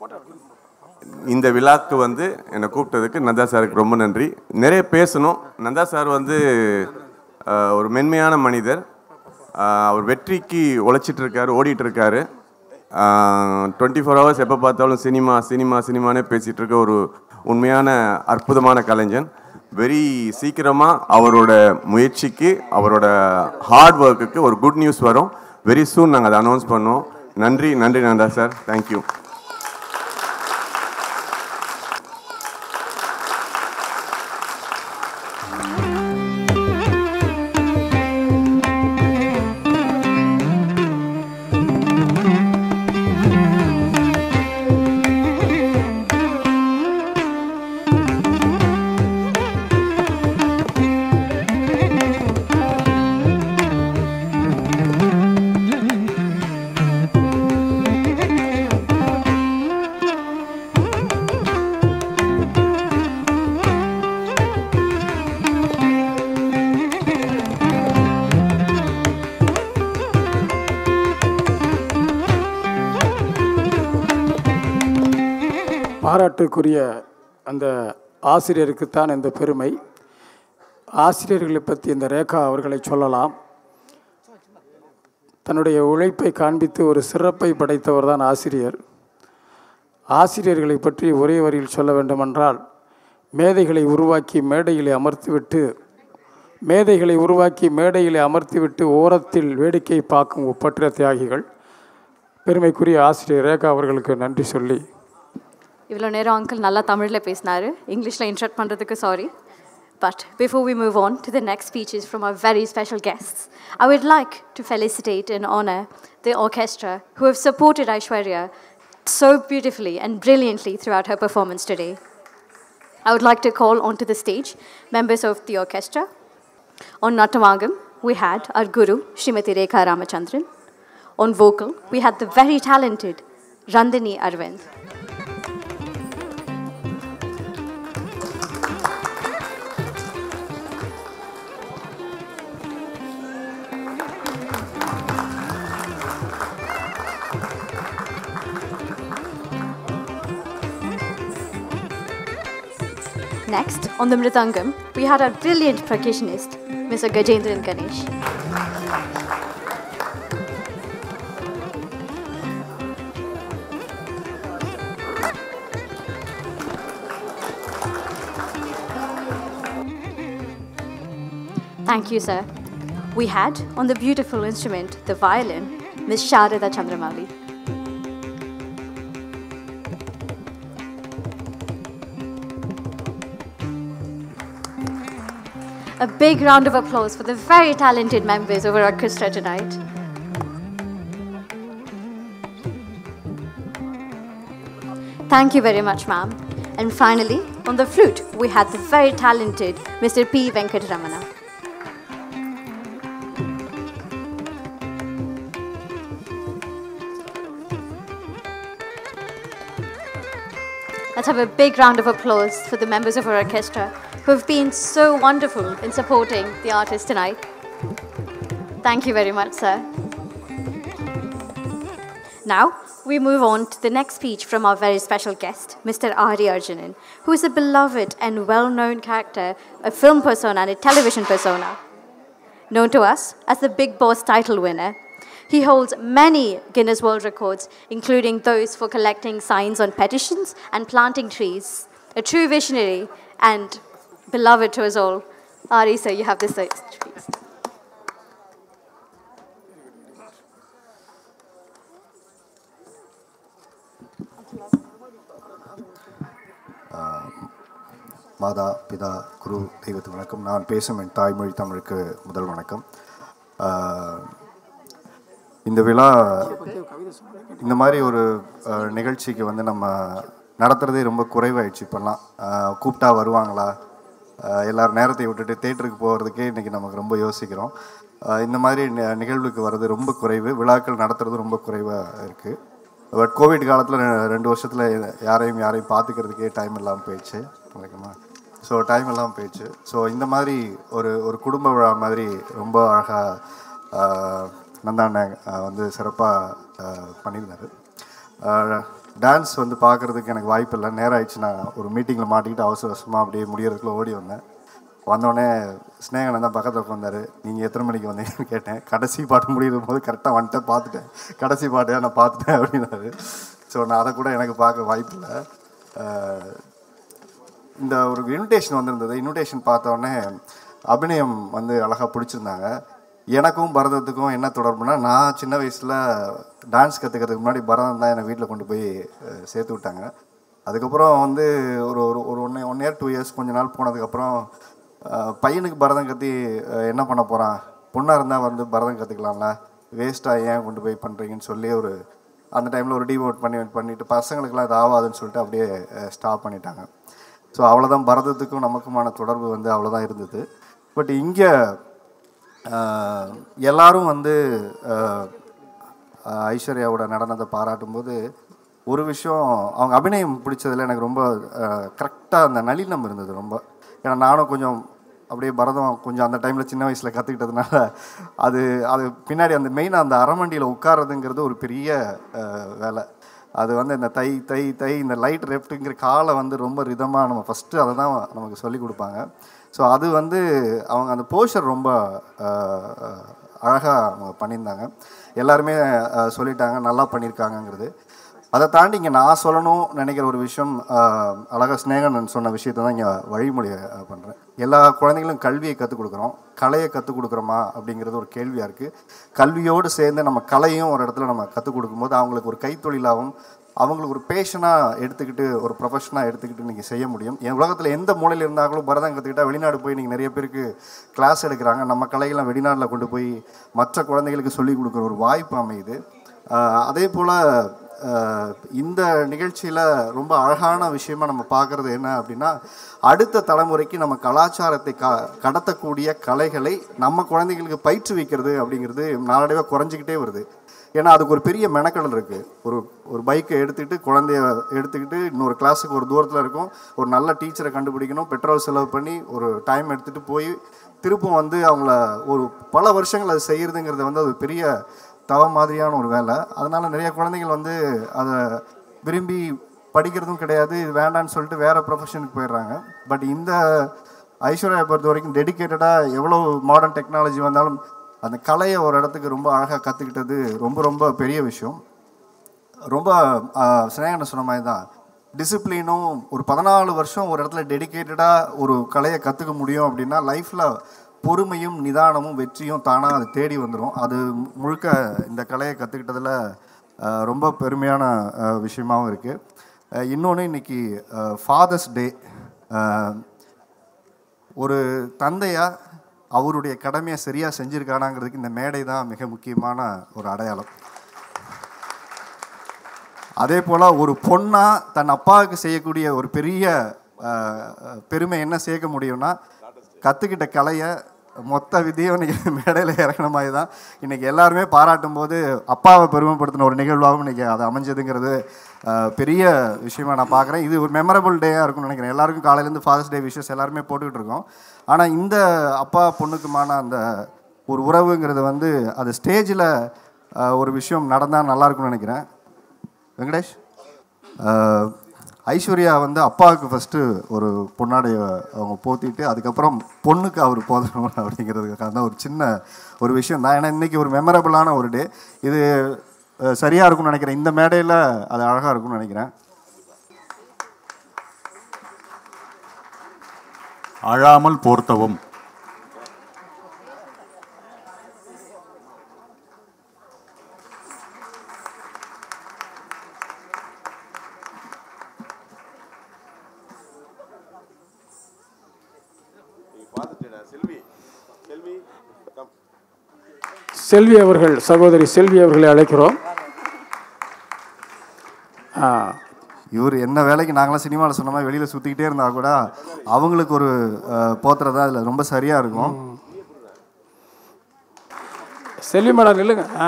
Speaker 10: இந்த விழாக்கு வந்து என்னை கூப்பிட்டதுக்கு நந்தா சாருக்கு ரொம்ப நன்றி நிறைய பேசணும் நந்தா சார் வந்து ஆஹ் ஒரு மென்மையான மனிதர் ஆஹ் அவர் வெற்றிக்கு உழைச்சிட்டு இருக்காரு ஓடிட்டு இருக்காரு டுவெண்ட்டி ஃபோர் ஹவர்ஸ் எப்போ பார்த்தாலும் சினிமா சினிமா சினிமானே பேசிகிட்டு இருக்க ஒரு உண்மையான அற்புதமான கலைஞன் வெரி சீக்கிரமாக அவரோட முயற்சிக்கு அவரோட ஹார்ட் ஒர்க்குக்கு ஒரு குட் நியூஸ் வரும் வெரி சூன் நாங்கள் அதை அனௌன்ஸ் பண்ணோம் நன்றி நன்றி நந்தா சார் தேங்க்யூ
Speaker 2: பாராட்டுக்குரிய அந்த ஆசிரியருக்குத்தான் இந்த பெருமை ஆசிரியர்களை பற்றி இந்த ரேகா அவர்களை சொல்லலாம் தன்னுடைய உழைப்பை காண்பித்து ஒரு சிறப்பை படைத்தவர் தான் ஆசிரியர் ஆசிரியர்களை பற்றி ஒரே வரியில் சொல்ல வேண்டுமென்றால் மேதைகளை உருவாக்கி மேடையிலே அமர்த்திவிட்டு மேதைகளை உருவாக்கி மேடையிலே அமர்த்திவிட்டு ஓரத்தில் வேடிக்கை பார்க்கும் ஒப்பற்ற தியாகிகள் பெருமைக்குரிய ஆசிரியர் ரேகா அவர்களுக்கு நன்றி சொல்லி
Speaker 1: இவ்வளோ நேரம் அங்கிள் நல்லா தமிழில் பேசினாரு இங்கிலீஷில் இன்ட்ரட் பண்ணுறதுக்கு sorry But before we move on to the next speeches from our very special guests, I would like to felicitate and honor the orchestra who have supported Aishwarya so beautifully and brilliantly throughout her performance today. I would like to call onto the stage members of the orchestra. On Nattamagam, we had our guru, Srimati Rekha Ramachandran. On vocal, we had the very talented Randini Arvind. Next, on the Mridangam, we had our brilliant percussionist, Mr. Gajendran Ganesh. Thank you, sir. We had on the beautiful instrument, the violin, Miss Sharada Chandramauli. A big round of applause for the very talented members of our orchestra tonight. Thank you very much, ma'am. And finally, on the flute, we had the very talented Mr. P. Venkatramana. Let's have a big round of applause for the members of our orchestra who have been so wonderful in supporting the artist tonight. Thank you very much, sir. Now, we move on to the next speech from our very special guest, Mr. Ari Arjunan, who is a beloved and well known character, a film persona, and a television persona. Known to us as the Big Boss title winner, he holds many Guinness World Records, including those for collecting signs on petitions and planting trees. A true visionary and beloved to us all. Ari, sir, you have the stage, please.
Speaker 11: மாதா பிதா குரு தெய்வத்துக்கு வணக்கம் நான் பேசும் என் தாய்மொழி தமிழுக்கு முதல் வணக்கம் ஆஹ், இந்த விழா இந்த மாதிரி ஒரு ஆஹ், நிகழ்ச்சிக்கு வந்து நம்ம நடத்துகிறதே ரொம்ப குறைவாயிடுச்சு இப்போல்லாம் ஆஹ், கூப்பிட்டா வருவாங்களா ஆஹ், எல்லாரும் நேரத்தை விட்டுட்டு தேட்டருக்கு போகிறதுக்கே இன்றைக்கி நமக்கு ரொம்ப யோசிக்கிறோம் ஆஹ், இந்த மாதிரி நி- நிகழ்வுக்கு வர்றது ரொம்ப குறைவு விழாக்கள் நடத்துறது ரொம்ப குறைவாக இருக்குது பட் கோவிட் காலத்தில் ரெண்டு வருஷத்தில் யாரையும் யாரையும் பார்த்துக்கிறதுக்கே டைம் இல்லாமல் போயிடுச்சு வணக்கம்மா ஸோ டைம் இல்லாமல் போயிடுச்சு ஸோ இந்த மாதிரி ஒரு ஒரு குடும்ப விழா மாதிரி ரொம்ப அழகாக நந்தாண்ணன் ஆஹ், வந்து சிறப்பாக பண்ணியிருந்தாரு டான்ஸ் வந்து பார்க்குறதுக்கு எனக்கு வாய்ப்பு இல்லை நேரம் ஆயிடுச்சு நான் ஒரு மீட்டிங்கில் மாட்டிக்கிட்டு அவசர அவசரமாக அப்படியே முடியறதுக்குள்ள ஓடி வந்தேன் வந்தோடனே ஸ்னேகன் தான் பக்கத்தில் உட்காந்தாரு நீங்கள் எத்தனை மணிக்கு வந்தீங்கன்னு கேட்டேன் கடைசி பாட்டு முடியும் போது கரெக்டாக வந்துட்டேன் பார்த்துட்டேன் கடைசி பாட்டையாக நான் பார்த்துட்டேன் அப்படின்னாரு ஸோ நான் அதை கூட எனக்கு பார்க்க வாய்ப்பு இல்லை ஆஹ், இந்த ஒரு இன்விடேஷன் வந்திருந்தது இன்விடேஷன் பார்த்தோடனே அபிநயம் வந்து அழகாக பிடிச்சிருந்தாங்க எனக்கும் பரதத்துக்கும் என்ன தொடர்புனா நான் சின்ன வயசில் டான்ஸ் கற்றுக்கிறதுக்கு முன்னாடி பரதம் தான் என்னை வீட்டில் கொண்டு போய் அஹ், சேர்த்து விட்டாங்க அதுக்கப்புறம் வந்து ஒரு ஒரு ஒரு one one year two years கொஞ்ச நாள் போனதுக்கப்புறம் அஹ், பையனுக்கு பரதம் கற்றி என்ன பண்ண போகிறான் பொண்ணாக இருந்தால் வந்து பரதம் கற்றுக்கலாம்ல வேஸ்ட்டாக ஏன் கொண்டு போய் பண்ணுறீங்கன்னு சொல்லி ஒரு அந்த டைமில் ஒரு டிவோட் பண்ணி பண்ணிட்டு பசங்களுக்குலாம் இது ஆகாதுன்னு சொல்லிட்டு அப்படியே ஸ்டாப் பண்ணிட்டாங்க ஸோ அவ்வளோதான் பரதத்துக்கும் நமக்குமான தொடர்பு வந்து அவ்வளோதான் இருந்தது பட் இங்கே எல்லாரும் வந்து ஆஹ், ஆஹ், ஐஸ்வர்யாவோட நடனத்தை பாராட்டும்போது ஒரு விஷயம் அவங்க அபிநயம் பிடிச்சதுல எனக்கு ரொம்ப கரெக்டாக அந்த நளினம் இருந்தது ரொம்ப ஏன்னா நானும் கொஞ்சம் அப்படியே பரதம் கொஞ்சம் அந்த டைமில் சின்ன வயசில் கற்றுக்கிட்டதுனால அது அது பின்னாடி அந்த மெயினாக அந்த அரமண்டியில் உட்கார்றதுங்கிறது ஒரு பெரிய ஆஹ், வேலை அது வந்து இந்த தை தை தை இந்த லைட் லெஃப்ட்டுங்கிற காலை வந்து ரொம்ப ரிதமாக நம்ம ஃபஸ்ட்டு அதை தான் நமக்கு சொல்லி கொடுப்பாங்க ஸோ அது வந்து அவங்க அந்த போஸ்டர் ரொம்ப அழகாக அவங்க பண்ணியிருந்தாங்க எல்லாருமே அஹ், சொல்லிட்டாங்க நல்லா பண்ணியிருக்காங்கங்கிறது அதை தாண்டி இங்கே நான் சொல்லணும் நினைக்கிற ஒரு விஷயம் அஹ், அழகா ஸ்னேகன் சொன்ன விஷயத்தை தான் இங்கே வழிமொழி பண்ணுறேன் எல்லா குழந்தைங்களும் கல்வியை கற்றுக் கொடுக்குறோம் கலையை கற்றுக் கொடுக்குறோமா அப்படிங்கிறது ஒரு கேள்வியாக இருக்குது கல்வியோடு சேர்ந்து நம்ம கலையும் ஒரு இடத்துல நம்ம கற்றுக் கொடுக்கும்போது அவங்களுக்கு ஒரு கைத்தொழிலாகவும் அவங்களுக்கு ஒரு பேஷனாக எடுத்துக்கிட்டு ஒரு ப்ரொஃபஷனாக எடுத்துக்கிட்டு நீங்கள் செய்ய முடியும் என் உலகத்தில் எந்த மூலையில் இருந்தாலும் பரதம் கற்றுக்கிட்டா வெளிநாடு போய் நீங்கள் நிறைய பேருக்கு கிளாஸ் எடுக்கிறாங்க நம்ம கலைகள்லாம் வெளிநாட்டில் கொண்டு போய் மற்ற குழந்தைகளுக்கு சொல்லிக் கொடுக்குற ஒரு வாய்ப்பு அமையுது ஆஹ் அதே போல் இந்த நிகழ்ச்சியில் ரொம்ப அழகான விஷயமா நம்ம பார்க்குறது என்ன அப்படின்னா அடுத்த தலைமுறைக்கு நம்ம கலாச்சாரத்தை க கடத்தக்கூடிய கலைகளை நம்ம குழந்தைகளுக்கு பயிற்றுவிக்கிறது அப்படிங்கிறது நாளடைவாக குறைஞ்சிக்கிட்டே வருது ஏன்னா அதுக்கு ஒரு பெரிய மெனக்கடல் இருக்குது ஒரு ஒரு பைக்கை எடுத்துக்கிட்டு குழந்தைய எடுத்துக்கிட்டு இன்னொரு கிளாஸுக்கு ஒரு தூரத்தில் இருக்கும் ஒரு நல்ல டீச்சரை கண்டுபிடிக்கணும் பெட்ரோல் செலவு பண்ணி ஒரு டைம் எடுத்துகிட்டு போய் திருப்பும் வந்து அவங்கள ஒரு பல வருஷங்கள் அது செய்கிறதுங்கிறது வந்து அது பெரிய தவம் மாதிரியான ஒரு வேலை அதனால் நிறைய குழந்தைகள் வந்து அதை விரும்பி படிக்கிறதும் கிடையாது இது வேண்டான்னு சொல்லிட்டு வேறு ப்ரொஃபஷனுக்கு போயிடுறாங்க பட் இந்த ஐஸ்வர்யா பொறுத்த வரைக்கும் டெடிக்கேட்டடாக எவ்வளோ மாடர்ன் டெக்னாலஜி வந்தாலும் அந்த கலையை ஒரு இடத்துக்கு ரொம்ப அழகாக கற்றுக்கிட்டது ரொம்ப ரொம்ப பெரிய விஷயம் ரொம்ப சினேகன சொன்ன மாதிரி தான் டிசிப்ளினும் ஒரு பதினாலு வருஷம் ஒரு இடத்துல டெடிக்கேட்டடாக ஒரு கலையை கற்றுக்க முடியும் அப்படின்னா லைஃப்பில் பொறுமையும் நிதானமும் வெற்றியும் தானாக அது தேடி வந்துடும் அது முழுக்க இந்த கலையை கற்றுக்கிட்டதில் ரொம்ப பெருமையான அஹ், விஷயமாவும் இருக்குது இன்னொன்று இன்னைக்கு ஃபாதர்ஸ் டே ஒரு தந்தையா அவருடைய கடமையை சரியாக செஞ்சுருக்கானாங்கிறதுக்கு இந்த மேடை தான் மிக முக்கியமான ஒரு அடையாளம் அதே போல் ஒரு பொண்ணாக தன் அப்பாவுக்கு செய்யக்கூடிய ஒரு பெரிய அஹ், பெருமை என்ன சேர்க்க முடியும்னா கற்றுக்கிட்ட கலையை மொத்த விதியும் இன்னைக்கு மேடையில் இறங்கின மாதிரி தான் இன்றைக்கி எல்லாருமே பாராட்டும் போது அப்பாவை பெருமைப்படுத்தின ஒரு நிகழ்வாகவும் இன்றைக்கி அது அமைஞ்சதுங்கிறது அஹ், பெரிய விஷயமா நான் பார்க்குறேன் இது ஒரு மெமரபிள் டேயாக இருக்கும்னு நினைக்கிறேன் எல்லாருக்கும் காலையிலேருந்து ஃபாதர்ஸ் டே விஷஸ் எல்லாருமே போட்டுக்கிட்டு இருக்கோம் ஆனால் இந்த அப்பா பொண்ணுக்குமான அந்த ஒரு உறவுங்கிறது வந்து அது ஸ்டேஜில் ஒரு விஷயம் நடந்தால் நல்லா இருக்கும்னு நினைக்கிறேன் வெங்கடேஷ் அஹ், ஐஸ்வர்யா வந்து அப்பாவுக்கு ஃபஸ்ட்டு ஒரு பொன்னாடைய அவங்க போத்திட்டு அதுக்கப்புறம் பொண்ணுக்கு அவர் போதணும் அப்படிங்கிறதுக்காக தான் ஒரு சின்ன ஒரு விஷயம் தான் ஏன்னா இன்றைக்கி ஒரு மெமரபிளான ஒரு டே இது அஹ், சரியா இருக்கும்னு நினைக்கிறேன் இந்த மேடையில் அது அழகாக இருக்கும்னு நினைக்கிறேன்
Speaker 4: அழாமல் போர்த்தவும்
Speaker 2: செல்வி அவர்கள் சகோதரி செல்வி அவர்களை அழைக்கிறோம் ஆ,
Speaker 11: இவர் என்ன வேலைக்கு நாங்களாம் சினிமாவில் சொன்ன மாதிரி வெளியில் சுற்றிக்கிட்டே இருந்தால் கூட அவங்களுக்கு ஒரு அஹ், போத்துறது தான் இதில் ரொம்ப சரியாக இருக்கும்
Speaker 2: செல்வி மேடம் நில்லுங்க ஆ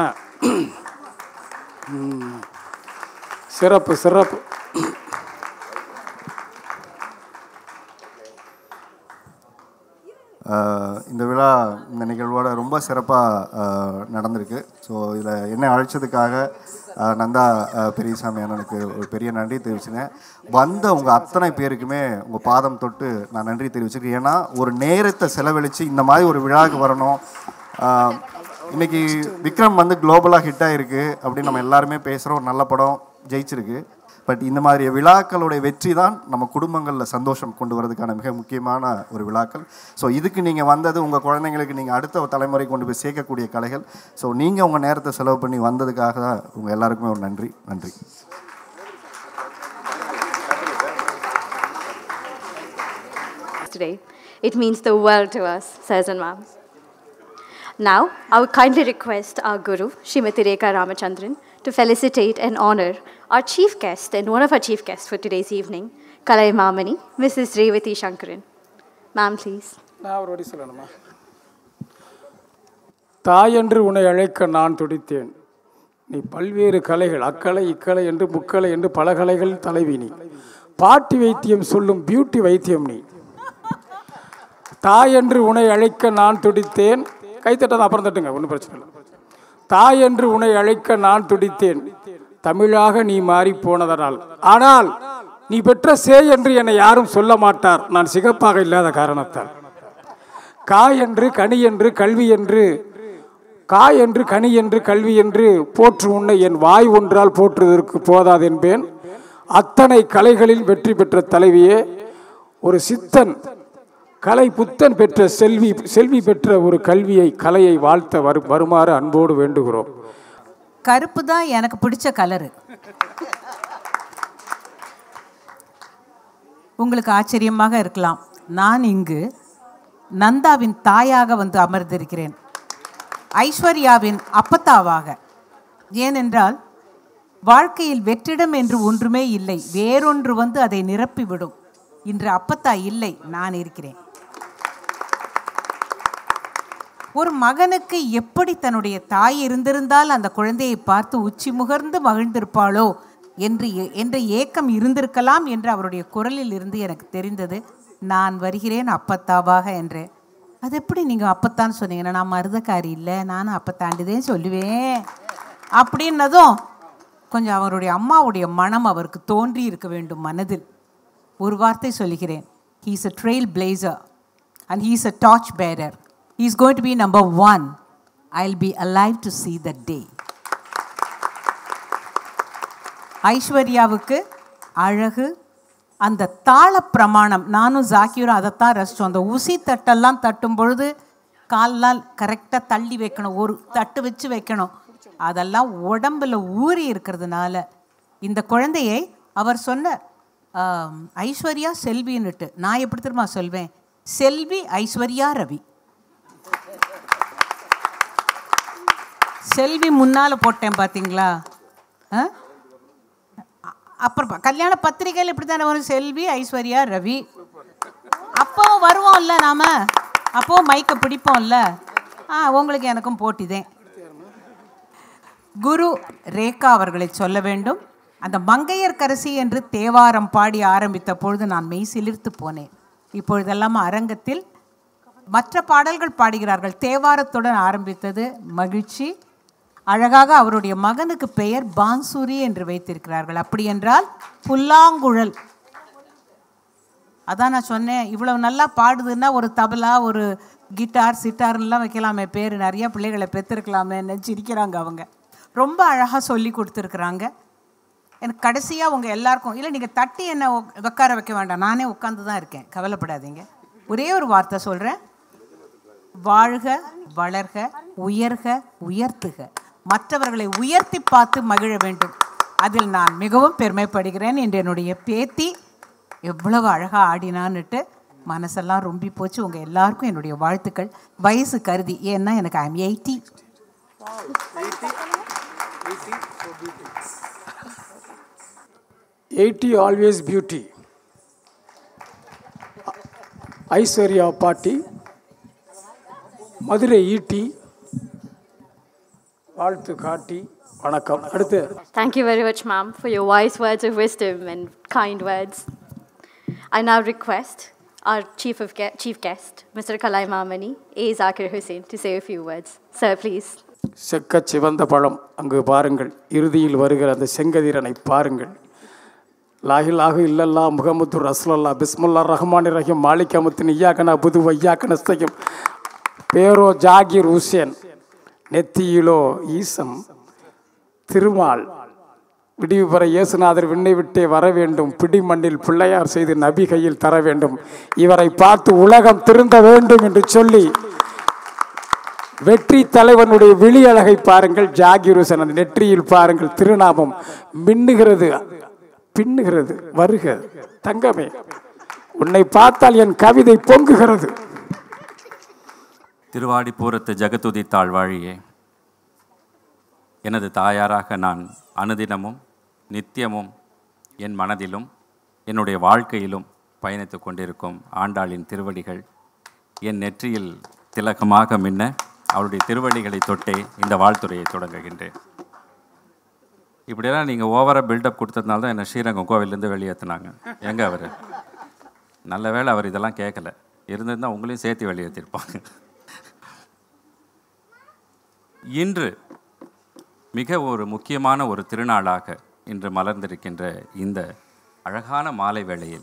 Speaker 2: ம். சிறப்பு சிறப்பு
Speaker 11: ஆஹ் இந்த விழா இந்த நிகழ்வோட ரொம்ப சிறப்பாக நடந்திருக்கு ஸோ இதில் என்னை அழைச்சதுக்காக ஆஹ் நந்தா ஆஹ் பெரியசாமி அண்ணனுக்கு ஒரு பெரிய நன்றி தெரிவிச்சுங்க வந்த உங்கள் அத்தனை பேருக்குமே உங்கள் பாதம் தொட்டு நான் நன்றி தெரிவிச்சிருக்கேன் ஏன்னா ஒரு நேரத்தை செலவழித்து இந்த மாதிரி ஒரு விழாவுக்கு வரணும் ஆஹ் இன்னைக்கு விக்ரம் வந்து குளோபலாக ஹிட் ஆகிருக்கு அப்படின்னு நம்ம எல்லாருமே பேசுகிறோம் ஒரு நல்ல படம் ஜெயிச்சிருக்கு பட் இந்த மாதிரி விழாக்களுடைய வெற்றி தான் நம்ம குடும்பங்களில் சந்தோஷம் கொண்டு வரதுக்கான மிக முக்கியமான ஒரு விழாக்கள் ஸோ இதுக்கு நீங்கள் வந்தது உங்கள் குழந்தைங்களுக்கு நீங்கள் அடுத்த தலைமுறை கொண்டு போய் சேர்க்கக்கூடிய கலைகள் ஸோ நீங்கள் உங்கள் நேரத்தை செலவு பண்ணி வந்ததுக்காக தான் உங்கள் எல்லாருக்குமே ஒரு நன்றி நன்றி
Speaker 1: today. It means the world to us, sirs and ma'ams. Now, I would kindly request our Guru, Shrimati Rekha Ramachandran, to felicitate and honor our chief guest and one of our chief guests for today's evening, Kalai Mamani, Mrs. Revati Shankaran. Ma'am, please.
Speaker 2: நான் ஒரு வாட்டி சொல்லணுமா தாயென்று உன்னை அழைக்க நான் துடித்தேன் நீ பல்வேறு கலைகள் அக்கலை இக்கலை என்று முக்கலை என்று பல கலைகள் தலைவி நீ பாட்டி வைத்தியம் சொல்லும் பியூட்டி வைத்தியம் நீ தாயென்று உன்னை அழைக்க நான் துடித்தேன் கைத்தட்டது அப்புறம் தட்டுங்க ஒன்றும் பிரச்சனை இல்லை தாயென்று உன்னை அழைக்க நான் துடித்தேன் தமிழாக நீ மாறி போனதனால் ஆனால் நீ பெற்ற சே என்று என்னை யாரும் சொல்ல மாட்டார் நான் சிகப்பாக இல்லாத காரணத்தால் கா என்று கனி என்று கல்வி என்று கா என்று கனி என்று கல்வி என்று போற்று உன்னை என் வாய் ஒன்றால் போற்றுவதற்கு போதாது என்பேன் அத்தனை கலைகளில் வெற்றி பெற்ற தலைவியே ஒரு சித்தன் கலை புத்தன் பெற்ற செல்வி செல்வி பெற்ற ஒரு கல்வியை கலையை வாழ்த்த வரு வருமாறு அன்போடு வேண்டுகிறோம்
Speaker 12: கருப்பு தான் எனக்கு பிடிச்ச கலரு உங்களுக்கு ஆச்சரியமாக இருக்கலாம் நான் இங்கு நந்தாவின் தாயாக வந்து அமர்ந்திருக்கிறேன் ஐஸ்வர்யாவின் அப்பத்தாவாக ஏனென்றால் வாழ்க்கையில் வெற்றிடம் என்று ஒன்றுமே இல்லை வேறொன்று வந்து அதை நிரப்பிவிடும் இன்று அப்பத்தா இல்லை நான் இருக்கிறேன் ஒரு மகனுக்கு எப்படி தன்னுடைய தாய் இருந்திருந்தால் அந்த குழந்தையை பார்த்து உச்சி முகர்ந்து மகிழ்ந்திருப்பாளோ என்று ஏ- என்ற ஏக்கம் இருந்திருக்கலாம் என்று அவருடைய குரலில் இருந்து எனக்கு தெரிந்தது நான் வருகிறேன் அப்பத்தாவாக என்று அது எப்படி நீங்கள் அப்பத்தான்னு சொன்னீங்கன்னா நான் மருதக்காரி இல்லை நானும் அப்பத்தாண்டுதே சொல்லுவேன் அப்படின்னதும் கொஞ்சம் அவருடைய அம்மாவுடைய மனம் அவருக்கு தோன்றி இருக்க வேண்டும் மனதில் ஒரு வார்த்தை சொல்லுகிறேன் he's a trailblazer and he's a torchbearer he's going to be number one I will be alive to see that day ஐஸ்வர்யாவுக்கு அழகு அந்த தாள பிரமாணம் நானும் ஜாக்கியூரும் அதைத்தான் ரசித்தோம் அந்த உசி தட்டெல்லாம் தட்டும் பொழுது கால்லாம் கரெக்டாக தள்ளி வைக்கணும் ஒரு தட்டு வச்சு வைக்கணும் அதெல்லாம் உடம்புல ஊறி இருக்கிறதுனால இந்த குழந்தையை அவர் சொன்னார் ஆம், ஐஸ்வர்யா செல்வின்னுட்டு நான் எப்படி தெரியுமா சொல்வேன் செல்வி ஐஸ்வர்யா ரவி செல்வி முன்னால் போட்டேன் பார்த்தீங்களா ஆ அப்புறம் ப- கல்யாண பத்திரிகையில் இப்படி தானே வரும் செல்வி ஐஸ்வர்யா ரவி அப்போ வருவோம்ல நாம அப்போ மைக்கை பிடிப்போம்ல ஆ உங்களுக்கு எனக்கும் போட்டிதேன் குரு ரேகா அவர்களை சொல்ல வேண்டும் அந்த மங்கையர்க்கரசி என்று தேவாரம் பாடி ஆரம்பித்த பொழுது நான் மெய் சிலிர்த்து போனேன் இப்பொழுதெல்லாம் அரங்கத்தில் மற்ற பாடல்கள் பாடுகிறார்கள் தேவாரத்துடன் ஆரம்பித்தது மகிழ்ச்சி அழகாக அவருடைய மகனுக்கு பெயர் பான்சூரி என்று வைத்திருக்கிறார்கள் அப்படி என்றால் புல்லாங்குழல் அதான் நான் சொன்னேன் இவ்வளவு நல்லா பாடுதுன்னா ஒரு தபலா ஒரு கிட்டார் சிட்டார்லாம் வைக்கலாமே பேர் நிறைய பிள்ளைகளை பெற்றிருக்கலாமேன்னு சிரிக்கிறாங்க அவங்க ரொம்ப அழகாக சொல்லி கொடுத்துருக்குறாங்க எனக்கு கடைசியாக உங்கள் எல்லாருக்கும் இல்லை நீங்கள் தட்டி என்ன உக்- உட்கார வைக்க வேண்டாம் நானே உட்காந்து தான் இருக்கேன் கவலைப்படாதீங்க ஒரே ஒரு வார்த்தை சொல்கிறேன் வாழ்க வளர்க உயர்க உயர்த்துக மற்றவர்களை உயர்த்தி பார்த்து மகிழ வேண்டும் அதில் நான் மிகவும் பெருமைப்படுகிறேன் என்று என்னுடைய பேத்தி எவ்வளவு அழகாக ஆடினான்னுட்டு மனசெல்லாம் ரொம்பி போச்சு உங்கள் எல்லாருக்கும் என்னுடைய வாழ்த்துக்கள் வயசு கருதி ஏன்னா எனக்கு I'm eighty
Speaker 2: eighty always beauty Aishwarya பாட்டி மதுரை ஈட்டி வாழ்த்து காட்டி வணக்கம் அடுத்து
Speaker 1: Thank you very much, ma'am, for your wise words of wisdom and kind words. I now request our chief of ge- chief guest, Mr. Kalai Mamani, A. Zakir Hussain, to say a few words. Sir, please.
Speaker 2: செக்கச் சிவந்த பழம் அங்கு பாருங்கள் இறுதியில் வருகிற அந்த செங்கதிரனை பாருங்கள் லாஹிலாஹு இல்லல்லா முகமது ரசூலல்லா பிஸ்முல்லா ரஹ்மான் ரஹீம் மாலிக் அமுத்தின் ஐயாக்கனா புது ஐயாக்கனஸ்தகம் பேரோ ஜாகிர் ஹுசேன் நெத்தியிலோ ஈசம் திருமால் விடிவு பெற இயேசுநாதர் விண்ணை விட்டே வர வேண்டும் பிடி மண்ணில் பிள்ளையார் செய்து நபி கையில் தர வேண்டும் இவரை பார்த்து உலகம் திருந்த வேண்டும் என்று சொல்லி வெற்றி தலைவனுடைய விழி அழகை பாருங்கள் ஜாகிருசன் அந்த நெற்றியில் பாருங்கள் திருநாமம் மின்னுகிறது பின்னுகிறது வருக தங்கமே உன்னை பார்த்தால் என் கவிதை பொங்குகிறது
Speaker 13: திருவாடிப்பூரத்து ஜெகத்துதி தாழ்வாழியே எனது தாயாராக நான் அனுதினமும் நித்தியமும் என் மனதிலும் என்னுடைய வாழ்க்கையிலும் பயணித்து கொண்டிருக்கும் ஆண்டாளின் திருவடிகள் என் நெற்றியில் திலகமாக மின்ன அவருடைய திருவடிகளை தொட்டே இந்த வாழ்த்துறையை தொடங்குகின்றேன் இப்படியெல்லாம் நீங்கள் ஓவராக பில்டப் கொடுத்ததுனால தான் என்னை ஸ்ரீரங்கம் கோவிலேருந்து வெளியேற்றினாங்க எங்கே அவர் நல்ல வேளை அவர் இதெல்லாம் கேட்கல இருந்திருந்தால் உங்களையும் சேர்த்து வெளியேற்றிருப்பாங்க இன்று மிக ஒரு முக்கியமான ஒரு திருநாளாக இன்று மலர்ந்திருக்கின்ற இந்த அழகான மாலை வேளையில்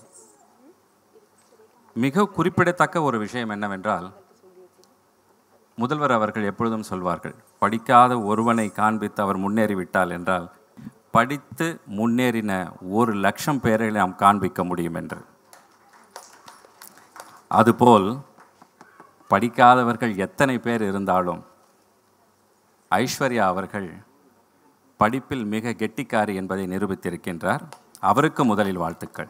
Speaker 13: மிக குறிப்பிடத்தக்க ஒரு விஷயம் என்னவென்றால் முதல்வர் அவர்கள் எப்பொழுதும் சொல்வார்கள் படிக்காத ஒருவனை காண்பித்து அவர் முன்னேறிவிட்டால் என்றால் படித்து முன்னேறின ஒரு லட்சம் பேரை நாம் காண்பிக்க முடியும் என்று அதுபோல் படிக்காதவர்கள் எத்தனை பேர் இருந்தாலும் ஐஸ்வர்யா அவர்கள் படிப்பில் மிக கெட்டிக்காரி என்பதை நிரூபித்திருக்கின்றார் அவருக்கு முதலில் வாழ்த்துக்கள்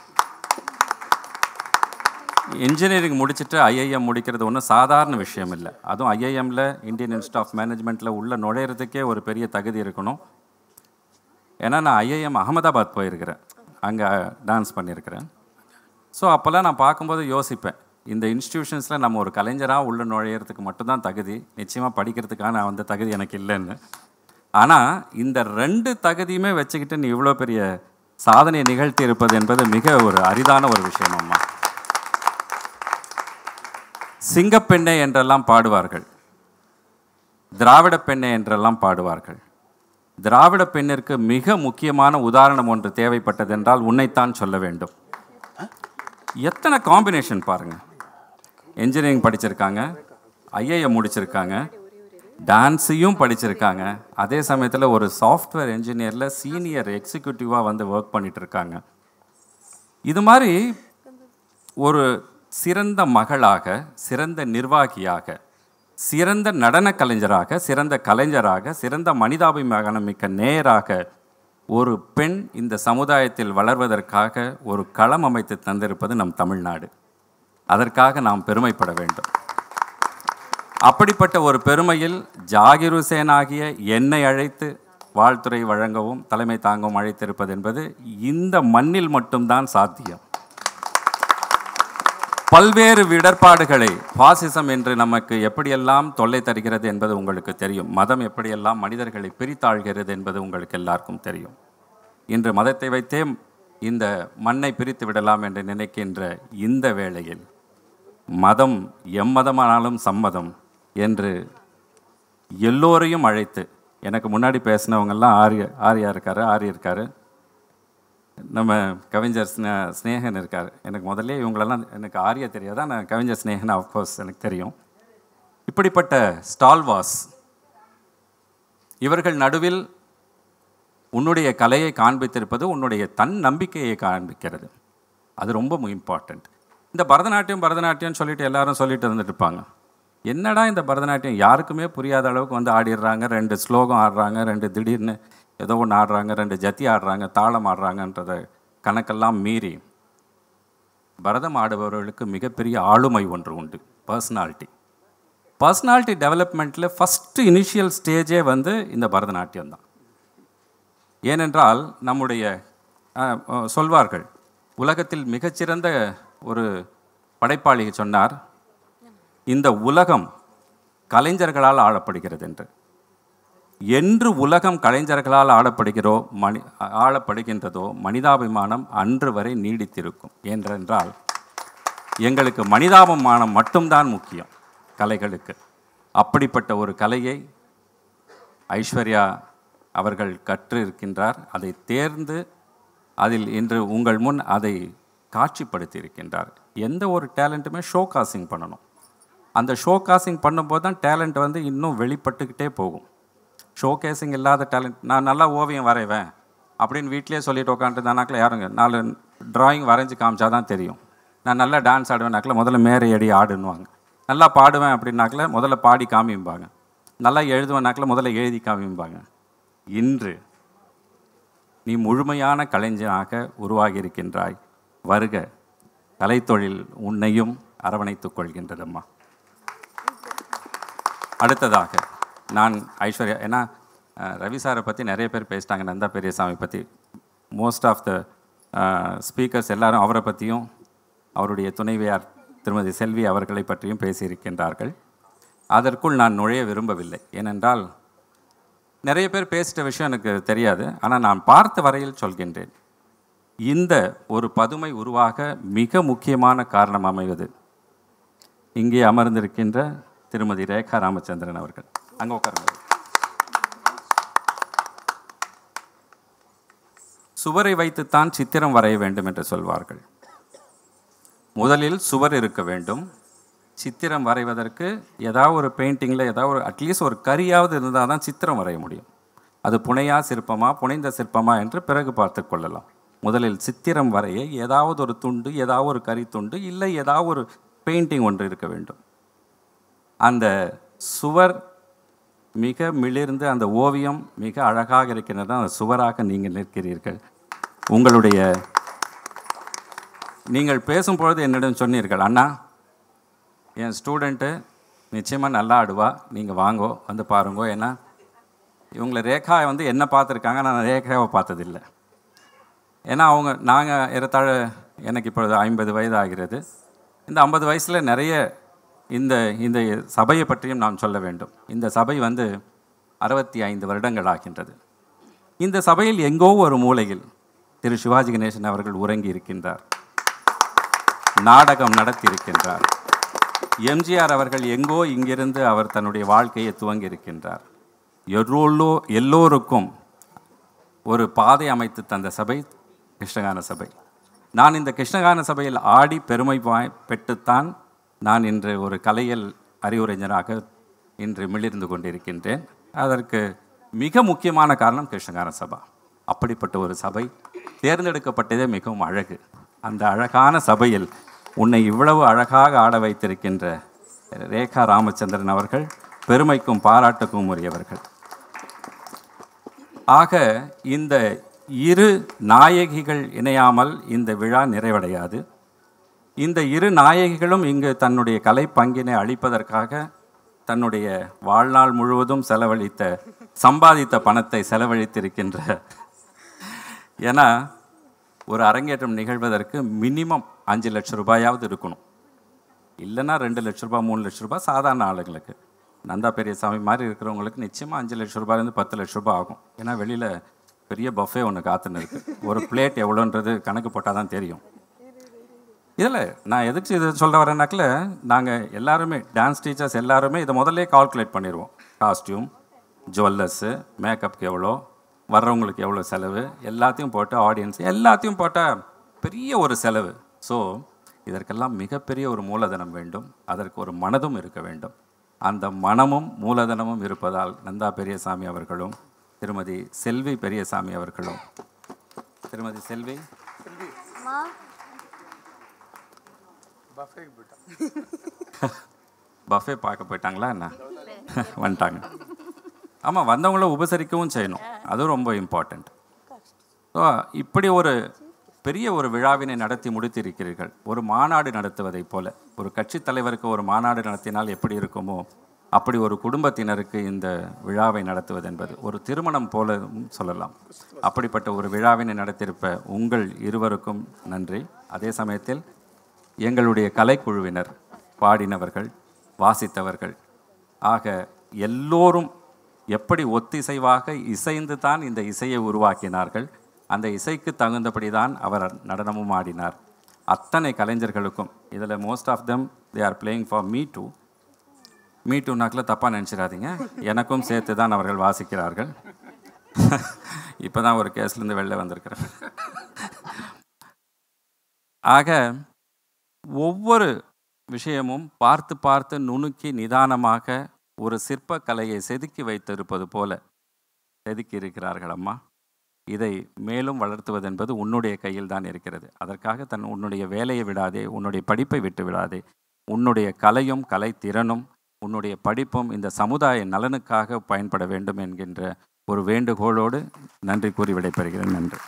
Speaker 13: இன்ஜினியரிங் முடிச்சுட்டு ஐஐஎம் முடிக்கிறது ஒன்றும் சாதாரண விஷயம் இல்லை அதுவும் ஐஐஎம்மில் இந்தியன் இன்ஸ்டியூட் ஆஃப் மேனேஜ்மெண்ட்டில் உள்ள நுழையிறதுக்கே ஒரு பெரிய தகுதி இருக்கணும் ஏன்னா நான் ஐஐஎம் அகமதாபாத் போயிருக்கிறேன் அங்கே டான்ஸ் பண்ணியிருக்கிறேன் ஸோ அப்போல்லாம் நான் பார்க்கும்போது யோசிப்பேன் இந்த இன்ஸ்டிடியூஷன்ஸில் நம்ம ஒரு கலைஞராக உள்ள நுழையிறதுக்கு மட்டும்தான் தகுதி நிச்சயமாக படிக்கிறதுக்கான அந்த தகுதி எனக்கு இல்லைன்னு ஆனால் இந்த ரெண்டு தகுதியுமே வச்சுக்கிட்டு நீ இவ்வளோ பெரிய சாதனையை நிகழ்த்தி இருப்பது என்பது மிக ஒரு அரிதான ஒரு விஷயம் அம்மா சிங்கப்பெண்ணை என்றெல்லாம் பாடுவார்கள் திராவிட பெண்ணை என்றெல்லாம் பாடுவார்கள் திராவிட பெண்ணிற்கு மிக முக்கியமான உதாரணம் ஒன்று தேவைப்பட்டது என்றால் உன்னைத்தான் சொல்ல வேண்டும் எத்தனை காம்பினேஷன் பாருங்க என்ஜினியரிங் படிச்சிருக்காங்க ஐஏஎம் முடிச்சிருக்காங்க டான்ஸையும் படிச்சிருக்காங்க அதே சமயத்தில் ஒரு சாஃப்ட்வேர் என்ஜினியரில் சீனியர் எக்ஸிக்யூட்டிவாக வந்து ஒர்க் பண்ணிட்டு இருக்காங்க இது மாதிரி ஒரு சிறந்த மகளாக சிறந்த நிர்வாகியாக சிறந்த நடன கலைஞராக சிறந்த கலைஞராக சிறந்த மனிதாபிமானம் மிக்க நேயராக ஒரு பெண் இந்த சமுதாயத்தில் வளர்வதற்காக ஒரு களம் அமைத்து தந்திருப்பது நம் தமிழ்நாடு அதற்காக நாம் பெருமைப்பட வேண்டும் அப்படிப்பட்ட ஒரு பெருமையில் ஜாகிர் ஹுசேன் ஆகிய என்னை அழைத்து வாழ்த்துறை வழங்கவும் தலைமை தாங்கவும் அழைத்திருப்பது என்பது இந்த மண்ணில் மட்டும்தான் சாத்தியம் பல்வேறு இடர்பாடுகளை பாசிசம் என்று நமக்கு எப்படியெல்லாம் தொல்லை தருகிறது என்பது உங்களுக்கு தெரியும் மதம் எப்படியெல்லாம் மனிதர்களை பிரித்தாழ்கிறது என்பது உங்களுக்கு எல்லாருக்கும் தெரியும் இன்று மதத்தை வைத்தே இந்த மண்ணை பிரித்து விடலாம் என்று நினைக்கின்ற இந்த வேளையில் மதம் எம்மதமானாலும் சம்மதம் என்று எல்லோரையும் அழைத்து எனக்கு முன்னாடி பேசினவங்கெல்லாம் ஆரிய ஆரியா இருக்காரு ஆரி இருக்காரு நம்ம கவிஞர் ஸ்னே ஸ்னேகன் இருக்கார் எனக்கு முதல்ல இவங்களெல்லாம் எனக்கு ஆரியா தெரியாதா நான் கவிஞர் ஸ்னேகன் அஃப்கோர்ஸ் எனக்கு தெரியும் இப்படிப்பட்ட ஸ்டால்வாஸ் இவர்கள் நடுவில் உன்னுடைய கலையை காண்பித்திருப்பது உன்னுடைய தன் நம்பிக்கையை காண்பிக்கிறது அது ரொம்ப இம்பார்ட்டண்ட் இந்த பரதநாட்டியம் பரதநாட்டியம் சொல்லிட்டு எல்லாரும் சொல்லிட்டு இருந்துட்டு இருப்பாங்க என்னடா இந்த பரதநாட்டியம் யாருக்குமே புரியாத அளவுக்கு வந்து ஆடிடுறாங்க ரெண்டு ஸ்லோகம் ஆடுறாங்க ரெண்டு திடீர்னு ஏதோ ஒன்று ஆடுறாங்க ரெண்டு ஜத்தி ஆடுறாங்க தாளம் ஆடுறாங்கன்றத கணக்கெல்லாம் மீறி பரதம் ஆடுபவர்களுக்கு மிகப்பெரிய ஆளுமை ஒன்று உண்டு பர்சனாலிட்டி பர்சனாலிட்டி டெவலப்மெண்ட்டில் ஃபஸ்ட்டு இனிஷியல் ஸ்டேஜே வந்து இந்த பரதநாட்டியம் தான் ஏனென்றால் நம்முடைய அஹ், அஹ், சொல்வார்கள் உலகத்தில் மிகச்சிறந்த ஒரு படைப்பாளி சொன்னார் இந்த உலகம் கலைஞர்களால் ஆளப்படுகிறது என்று என்று உலகம் கலைஞர்களால் ஆளப்படுகிறோ மனி ஆளப்படுகின்றதோ மனிதாபிமானம் அன்று வரை நீடித்திருக்கும் ஏனென்றால் எங்களுக்கு மனிதாபிமானம் மட்டும்தான் முக்கியம் கலைகளுக்கு அப்படிப்பட்ட ஒரு கலையை ஐஸ்வர்யா அவர்கள் கற்று இருக்கின்றார் அதை தேர்ந்து அதில் இன்று உங்கள் முன் அதை காட்சிப்படுத்தி இருக்கின்றார் எந்த ஒரு டேலண்ட்டுமே ஷோ காசிங் பண்ணணும் அந்த ஷோ காசிங் பண்ணும்போது தான் டேலண்ட் வந்து இன்னும் வெளிப்பட்டுக்கிட்டே போகும் ஷோ கேசிங் இல்லாத டேலண்ட் நான் நல்லா ஓவியம் வரைவேன் அப்படின்னு வீட்டிலேயே சொல்லிட்டு உட்காந்துருந்தானாக்கில் யாருங்க நாலு டிராயிங் வரைஞ்சி காமிச்சா தான் தெரியும் நான் நல்லா டான்ஸ் ஆடுவேனாக்கில் முதல்ல மேரை அடி ஆடுன்னுவாங்க நல்லா பாடுவேன் அப்படின்னாக்கில் முதல்ல பாடி காமிம்பாங்க நல்லா எழுதுவேனாக்கில் முதல்ல எழுதி காமிம்பாங்க இன்று நீ முழுமையான கலைஞனாக உருவாகி இருக்கின்றாய் வருக கலைத்தொழில் உன்னையும் அரவணைத்துக் கொள்கின்றதம்மா அடுத்ததாக நான் ஐஸ்வர்யா ஏன்னா அஹ், ரவி சாரை பற்றி நிறைய பேர் பேசிட்டாங்க நந்தா பெரியசாமி பற்றி மோஸ்ட் ஆஃப் த ஸ்பீக்கர்ஸ் எல்லாரும் அவரை பற்றியும் அவருடைய துணைவியார் திருமதி செல்வி அவர்களை பற்றியும் பேசியிருக்கின்றார்கள் அதற்குள் நான் நுழைய விரும்பவில்லை ஏனென்றால் நிறைய பேர் பேசிட்ட விஷயம் எனக்கு தெரியாது ஆனால் நான் பார்த்த வரையில் சொல்கின்றேன் இந்த ஒரு பதுமை உருவாக மிக முக்கியமான காரணம் அமைவது இங்கே அமர்ந்திருக்கின்ற திருமதி ரேகா ராமச்சந்திரன் அவர்கள் அங்கே உட்காருங்க சுவரை வைத்துத்தான் சித்திரம் வரைய வேண்டும் என்று சொல்வார்கள் முதலில் சுவர் இருக்க வேண்டும் சித்திரம் வரைவதற்கு ஏதாவது ஒரு பெயிண்டிங்கில் ஏதாவது ஒரு அட்லீஸ்ட் ஒரு கரியாவது இருந்தால் தான் சித்திரம் வரைய முடியும் அது புனையா சிற்பமா புனைந்த சிற்பமா என்று பிறகு பார்த்து கொள்ளலாம் முதலில் சித்திரம் வரைய ஏதாவது ஒரு துண்டு ஏதாவது ஒரு கரி துண்டு இல்லை ஏதாவது ஒரு பெயிண்டிங் ஒன்று இருக்க வேண்டும் அந்த சுவர் மிக மிளிர்ந்து அந்த ஓவியம் மிக அழகாக இருக்கின்றது அந்த சுவராக நீங்கள் நிற்கிறீர்கள் உங்களுடைய நீங்கள் பேசும்பொழுது என்னிடம் சொன்னீர்கள் அண்ணா என் ஸ்டூடெண்ட்டு நிச்சயமாக நல்லா ஆடுவா நீங்கள் வாங்கோ வந்து பாருங்கோ ஏன்னா இவங்களை ரேகா வந்து என்ன பார்த்துருக்காங்க நான் ரேகாவை பார்த்ததில்லை ஏன்னா அவங்க நாங்கள் ஏறத்தாழ எனக்கு இப்பொழுது ஐம்பது வயது ஆகிறது இந்த ஐம்பது வயசில் நிறைய இந்த இந்த சபையை பற்றியும் நாம் சொல்ல வேண்டும் இந்த சபை வந்து அறுபத்தி ஐந்து வருடங்கள் ஆகின்றது இந்த சபையில் எங்கோ ஒரு மூலையில் திரு சிவாஜி கணேசன் அவர்கள் உறங்கி இருக்கின்றார் நாடகம் நடத்தி இருக்கின்றார் எம்ஜிஆர் அவர்கள் எங்கோ இங்கிருந்து அவர் தன்னுடைய வாழ்க்கையை துவங்கி இருக்கின்றார் எல்லோ எல்லோருக்கும் ஒரு பாதை அமைத்து தந்த சபை கிருஷ்ணகான சபை நான் இந்த கிருஷ்ணகான சபையில் ஆடி பெருமை வாய் பெற்றுத்தான் நான் இன்று ஒரு கலையல் அறிவுரைஞராக இன்று மிளிர்ந்து கொண்டிருக்கின்றேன் அதற்கு மிக முக்கியமான காரணம் கிருஷ்ணகான சபா அப்படிப்பட்ட ஒரு சபை தேர்ந்தெடுக்கப்பட்டதே மிகவும் அழகு அந்த அழகான சபையில் உன்னை இவ்வளவு அழகாக ஆட வைத்திருக்கின்ற ரேகா ராமச்சந்திரன் அவர்கள் பெருமைக்கும் பாராட்டுக்கும் உரியவர்கள் ஆக இந்த இரு நாயகிகள் இணையாமல் இந்த விழா நிறைவடையாது இந்த இரு நாயகிகளும் இங்கு தன்னுடைய கலை பங்கினை அளிப்பதற்காக தன்னுடைய வாழ்நாள் முழுவதும் செலவழித்த சம்பாதித்த பணத்தை செலவழித்திருக்கின்ற ஏன்னா ஒரு அரங்கேற்றம் நிகழ்வதற்கு மினிமம் அஞ்சு லட்சம் ரூபாயாவது இருக்கணும் இல்லைன்னா ரெண்டு லட்ச ரூபாய் மூணு லட்ச ரூபாய் சாதாரண ஆளுங்களுக்கு நந்தா பெரியசாமி மாதிரி இருக்கிறவங்களுக்கு நிச்சயமாக அஞ்சு லட்ச ரூபாயிலேருந்து பத்து லட்ச ரூபாய் ஆகும் ஏன்னா வெளியில் பெரிய பஃபே ஒன்று காத்துன்னு இருக்குது ஒரு பிளேட் எவ்வளோன்றது கணக்கு போட்டால் தான் தெரியும் இதில் நான் எதுக்கு இது சொல்ல வரேன்னாக்கில் நாங்கள் எல்லாருமே டான்ஸ் டீச்சர்ஸ் எல்லாருமே இதை முதல்ல கால்குலேட் பண்ணிடுவோம் காஸ்டியூம் ஜுவல்லர்ஸு மேக்கப்புக்கு எவ்வளோ வர்றவங்களுக்கு எவ்வளோ செலவு எல்லாத்தையும் போட்டு ஆடியன்ஸ் எல்லாத்தையும் போட்டால் பெரிய ஒரு செலவு ஸோ இதற்கெல்லாம் மிகப்பெரிய ஒரு மூலதனம் வேண்டும் அதற்கு ஒரு மனதும் இருக்க வேண்டும் அந்த மனமும் மூலதனமும் இருப்பதால் நந்தா பெரியசாமி அவர்களும் திருமதி செல்வி பெரியசாமி அவர்களும் திருமதி செல்வி பஃபே பார்க்க போயிட்டாங்களா என்ன வந்துட்டாங்க ஆமாம் வந்தவங்கள உபசரிக்கவும் செய்யணும் அதுவும் ரொம்ப இம்பார்ட்டண்ட் ஸோ இப்படி ஒரு பெரிய ஒரு விழாவினை நடத்தி முடித்திருக்கிறீர்கள் ஒரு மாநாடு நடத்துவதைப் போல ஒரு கட்சித் தலைவருக்கு ஒரு மாநாடு நடத்தினால் எப்படி இருக்குமோ அப்படி ஒரு குடும்பத்தினருக்கு இந்த விழாவை நடத்துவது என்பது ஒரு திருமணம் போல சொல்லலாம் அப்படிப்பட்ட ஒரு விழாவினை நடத்தியிருப்ப உங்கள் இருவருக்கும் நன்றி அதே சமயத்தில் எங்களுடைய கலைக்குழுவினர் பாடினவர்கள் வாசித்தவர்கள் ஆக எல்லோரும் எப்படி ஒத்திசைவாக இசைந்து தான் இந்த இசையை உருவாக்கினார்கள் அந்த இசைக்கு தகுந்தபடி தான் அவர் நடனமும் ஆடினார் அத்தனை கலைஞர்களுக்கும் இதில் most of them they are playing for me to me டூனாக்கில் தப்பாக நினச்சிடாதீங்க எனக்கும் சேர்த்து தான் அவர்கள் வாசிக்கிறார்கள் இப்போ தான் ஒரு கேஸ்லேருந்து வெளில வந்திருக்கிறேன் ஆக ஒவ்வொரு விஷயமும் பார்த்து பார்த்து நுணுக்கி நிதானமாக ஒரு சிற்பக்கலையை செதுக்கி வைத்திருப்பது போல செதுக்கி இருக்கிறார்கள் அம்மா இதை மேலும் வளர்த்துவது என்பது உன்னுடைய கையில் தான் இருக்கிறது அதற்காக தன் உன்னுடைய வேலையை விடாதே உன்னுடைய படிப்பை விட்டு விடாதே உன்னுடைய கலையும் கலைத்திறனும் உன்னுடைய படிப்பும் இந்த சமுதாய நலனுக்காக பயன்பட வேண்டும் என்கின்ற ஒரு வேண்டுகோளோடு நன்றி கூறி விடைபெறுகிறேன் நன்றி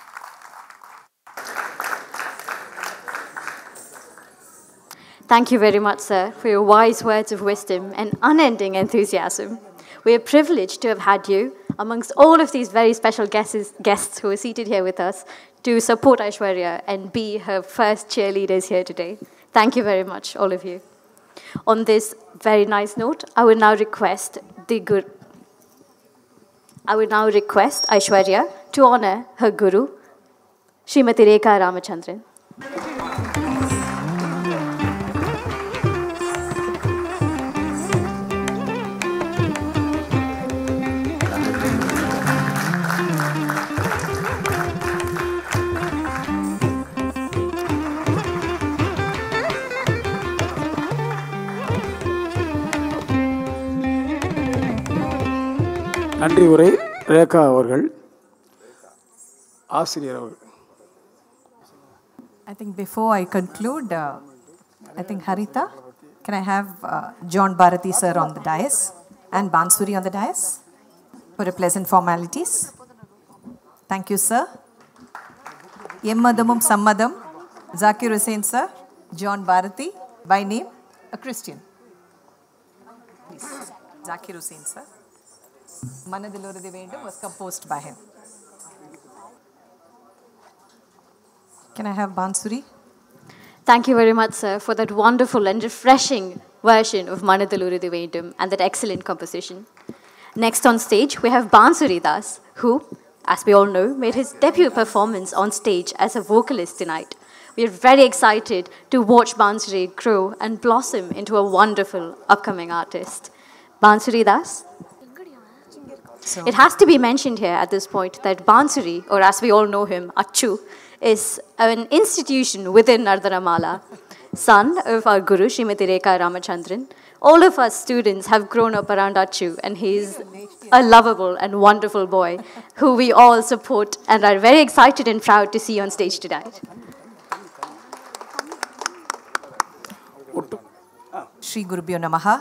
Speaker 1: Thank you very much, sir, for your wise words of wisdom and unending enthusiasm. We are privileged to have had you amongst all of these very special guests, guests who are seated here with us to support Aishwarya and be her first cheerleaders here today. Thank you very much, all of you. On this very nice note, I will now request the Guru. I will now request Aishwarya to honor her Guru, Srimati Rekha Ramachandran.
Speaker 2: நன்றி உரை ரேகா அவர்கள் ஆசிரியர் அவர்கள்
Speaker 14: I think before I conclude, uh, I think Harita, can I have uh, John Bharati sir on the dais and Bansuri on the dais for a pleasant formalities? Thank you, sir. Yemmadamum Sammadam, Zakir Hussain sir, John Bharati, by name, a Christian. Please. Zakir Hussain sir. Manadilurudi Vendum was composed by him. Can I have Bansuri?
Speaker 1: Thank you very much, sir, for that wonderful and refreshing version of Manadaluru Vendum and that excellent composition. Next on stage, we have Bansuri Das, who, as we all know, made his debut performance on stage as a vocalist tonight. We are very excited to watch Bansuri grow and blossom into a wonderful upcoming artist. Bansuri Das? It has to be mentioned here at this point that Bansuri, or as we all know him, Achu, is an institution within Nardanamala, son of our guru, Srimati Rekha Ramachandran. All of us students have grown up around Achu, and he's a lovable and wonderful boy who we all support and are very excited and proud to see on stage tonight.
Speaker 14: Sri குருபியோ நமஹா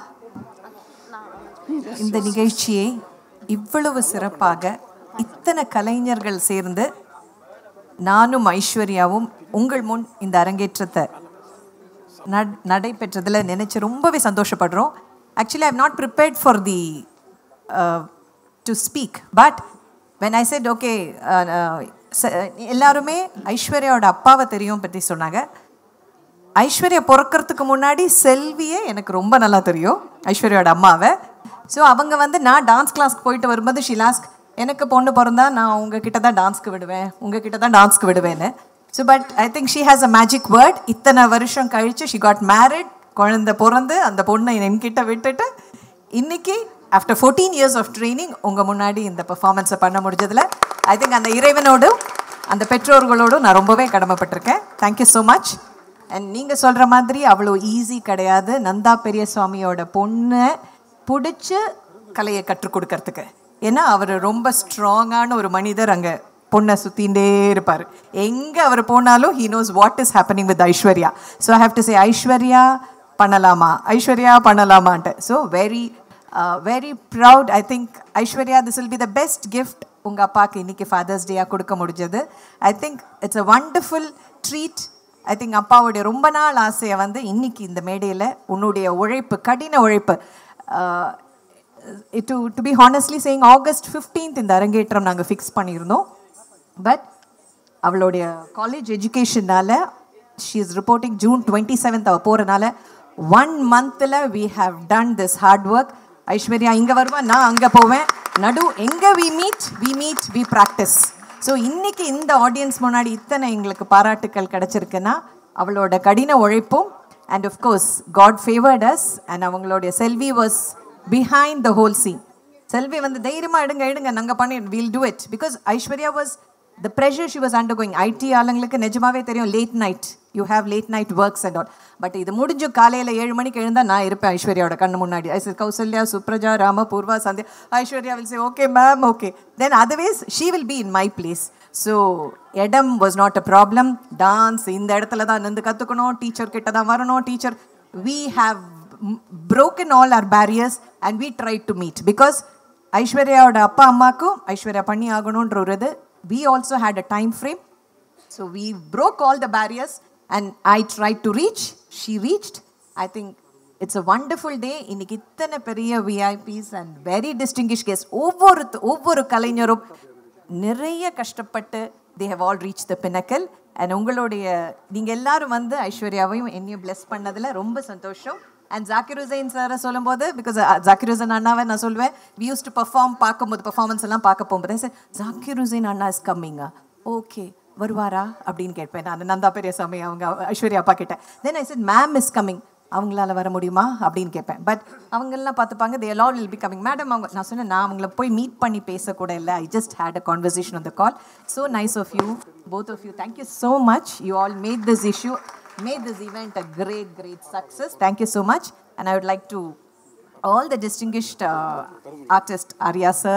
Speaker 14: இந்த நிகழ்ச்சியை இவ்வளவு சிறப்பாக இத்தனை கலைஞர்கள் சேர்ந்து நானும் ஐஸ்வர்யாவும் உங்கள் முன் இந்த அரங்கேற்றத்தை நட் நடைபெற்றதில் நினச்சி ரொம்பவே சந்தோஷப்படுறோம் actually I not prepared for the to speak but when I said okay எல்லாருமே ஐஸ்வர்யாவோட அப்பாவை தெரியும் பற்றி சொன்னாங்க ஐஸ்வர்யா பிறக்கிறதுக்கு முன்னாடி செல்வியே எனக்கு ரொம்ப நல்லா தெரியும் ஐஸ்வர்யாவோட அம்மாவை ஸோ அவங்க வந்து நான் டான்ஸ் கிளாஸ்க்கு போயிட்டு வரும்போது ஷிலாஸ்க் எனக்கு பொண்ணு பிறந்தா நான் உங்ககிட்ட தான் டான்ஸ்க்கு விடுவேன் உங்ககிட்ட தான் டான்ஸ்க்கு விடுவேன்னு so but I think she has a magic word இத்தனை வருஷம் கழிச்சு ஷி காட் மேரிட் குழந்தை பிறந்து அந்த பொண்ணை என்கிட்ட விட்டுட்டு இன்னைக்கு after fourteen years of training உங்கள் முன்னாடி இந்த பெர்ஃபார்மன்ஸை பண்ண முடிஞ்சதில் ஐ திங்க் அந்த இறைவனோடும் அந்த பெற்றோர்களோடும் நான் ரொம்பவே கடமைப்பட்டிருக்கேன் தேங்க்யூ ஸோ மச் அண்ட் நீங்கள் சொல்கிற மாதிரி அவ்வளோ ஈஸி கிடையாது நந்தா பெரியசுவாமியோட பொண்ணை பிடிச்சி கலையை கற்றுக் கொடுக்கறதுக்கு ஏன்னா அவர் ரொம்ப ஸ்ட்ராங்கான ஒரு மனிதர் அங்கே பொண்ணை சுற்றிகிட்டே இருப்பார் எங்கே அவர் போனாலும் he knows what is happening with Aishwarya so I have to say Aishwarya பண்ணலாமா ஐஸ்வர்யா பண்ணலாமான்ட்டு so very very proud I think Aishwarya this will be the best gift உங்கள் அப்பாவுக்கு இன்னைக்கு ஃபாதர்ஸ் டேயாக கொடுக்க முடிஞ்சது I think it's a wonderful treat I think அப்பாவுடைய ரொம்ப நாள் ஆசையை வந்து இன்னைக்கு இந்த மேடையில் உன்னுடைய உழைப்பு கடின உழைப்பு to to be honestly saying August fifteenth இந்த அரங்கேற்றம் நாங்கள் ஃபிக்ஸ் பண்ணியிருந்தோம் பட் அவளுடைய காலேஜ் எஜுகேஷனால் she is reporting June twenty seventh அவள் போகிறனால ஒன் மந்தில் we have done this hard work Aishwarya இங்கே வருவா நான் அங்கே போவேன் நடு எங்கே we meet we meet we practice so இன்னைக்கு இந்த ஆடியன்ஸ் முன்னாடி இத்தனை எங்களுக்கு பாராட்டுக்கள் கிடைச்சிருக்குன்னா அவளோட கடின உழைப்பும் and course God favoured us and அவங்களுடைய Selvi was behind the whole scene Selvi வந்து தைரியமாக எடுங்க எடுங்க நாங்கள் பண்ணி will do it because Aishwarya was the pressure she was under going IT ஆளுங்களுக்கு நிஜமாவே தெரியும் late night you have late night works and all but இது முடிஞ்சு காலையில் ஏழு மணிக்கு எழுந்தால் நான் இருப்பேன் ஐஸ்வர்யாவோட கண்ணு முன்னாடி I sir Kausalya Supraja Rama Poorva Sandhya Aishwarya will say okay ma'am okay then otherwise she will be in my place so இடம் was not a problem dance இந்த இடத்துல தான் நின்று கற்றுக்கணும் டீச்சர் கிட்ட தான் வரணும் teacher we have broken all our barriers and we tried to meet because ஐஸ்வர்யாவோட அப்பா அம்மாக்கும் ஐஸ்வர்யா பண்ணி ஆகணுன்ற ஒரு இது we also had a time frame so we broke all the barriers and I tried to reach she reached I think it's a wonderful day இன்னைக்கு இத்தனை பெரிய VIPs and very distinguish guest ஒவ்வொரு ஒவ்வொரு கலைஞரும் நிறைய கஷ்டப்பட்டு they have all reach the pinnacle and உங்களுடைய நீங்கள் எல்லாரும் வந்து ஐஸ்வர்யாவையும் என்னையும் பிளஸ் பண்ணதில் ரொம்ப சந்தோஷம் அண்ட் ஜாக்கிர் ஹுசைன் சாரை சொல்லும்போது பிகாஸ் ஜாக்கிர் ஹுசைன் அண்ணாவை நான் சொல்லுவேன் வி யூஸ் டு பர்ஃபார்ம் பார்க்கும்போது பர்ஃபார்மன்ஸ் எல்லாம் பார்க்க போகும்போது சார் ஜாக்கிர் ஹுசைன் அண்ணா இஸ் கம்மிங்கா ஓகே வருவாரா அப்படின்னு கேட்பேன் நான் நந்தா பெரியசாமி அவங்க ஐஸ்வர்யா அப்பா கிட்ட then I said ma'am is coming அவங்களால வர முடியுமா அப்படின்னு கேட்பேன் பட் அவங்கெல்லாம் பார்த்துப்பாங்க they all will be coming madam அவங்க நான் சொன்னேன் நான் அவங்கள போய் மீட் பண்ணி பேசக்கூட இல்லை I just had a conversation on the call so nice of you both of you thank you so much you all made this issue made this event a great, great success. Thank you so much. And I would like to all the distinguished uh, artists, Arya sir,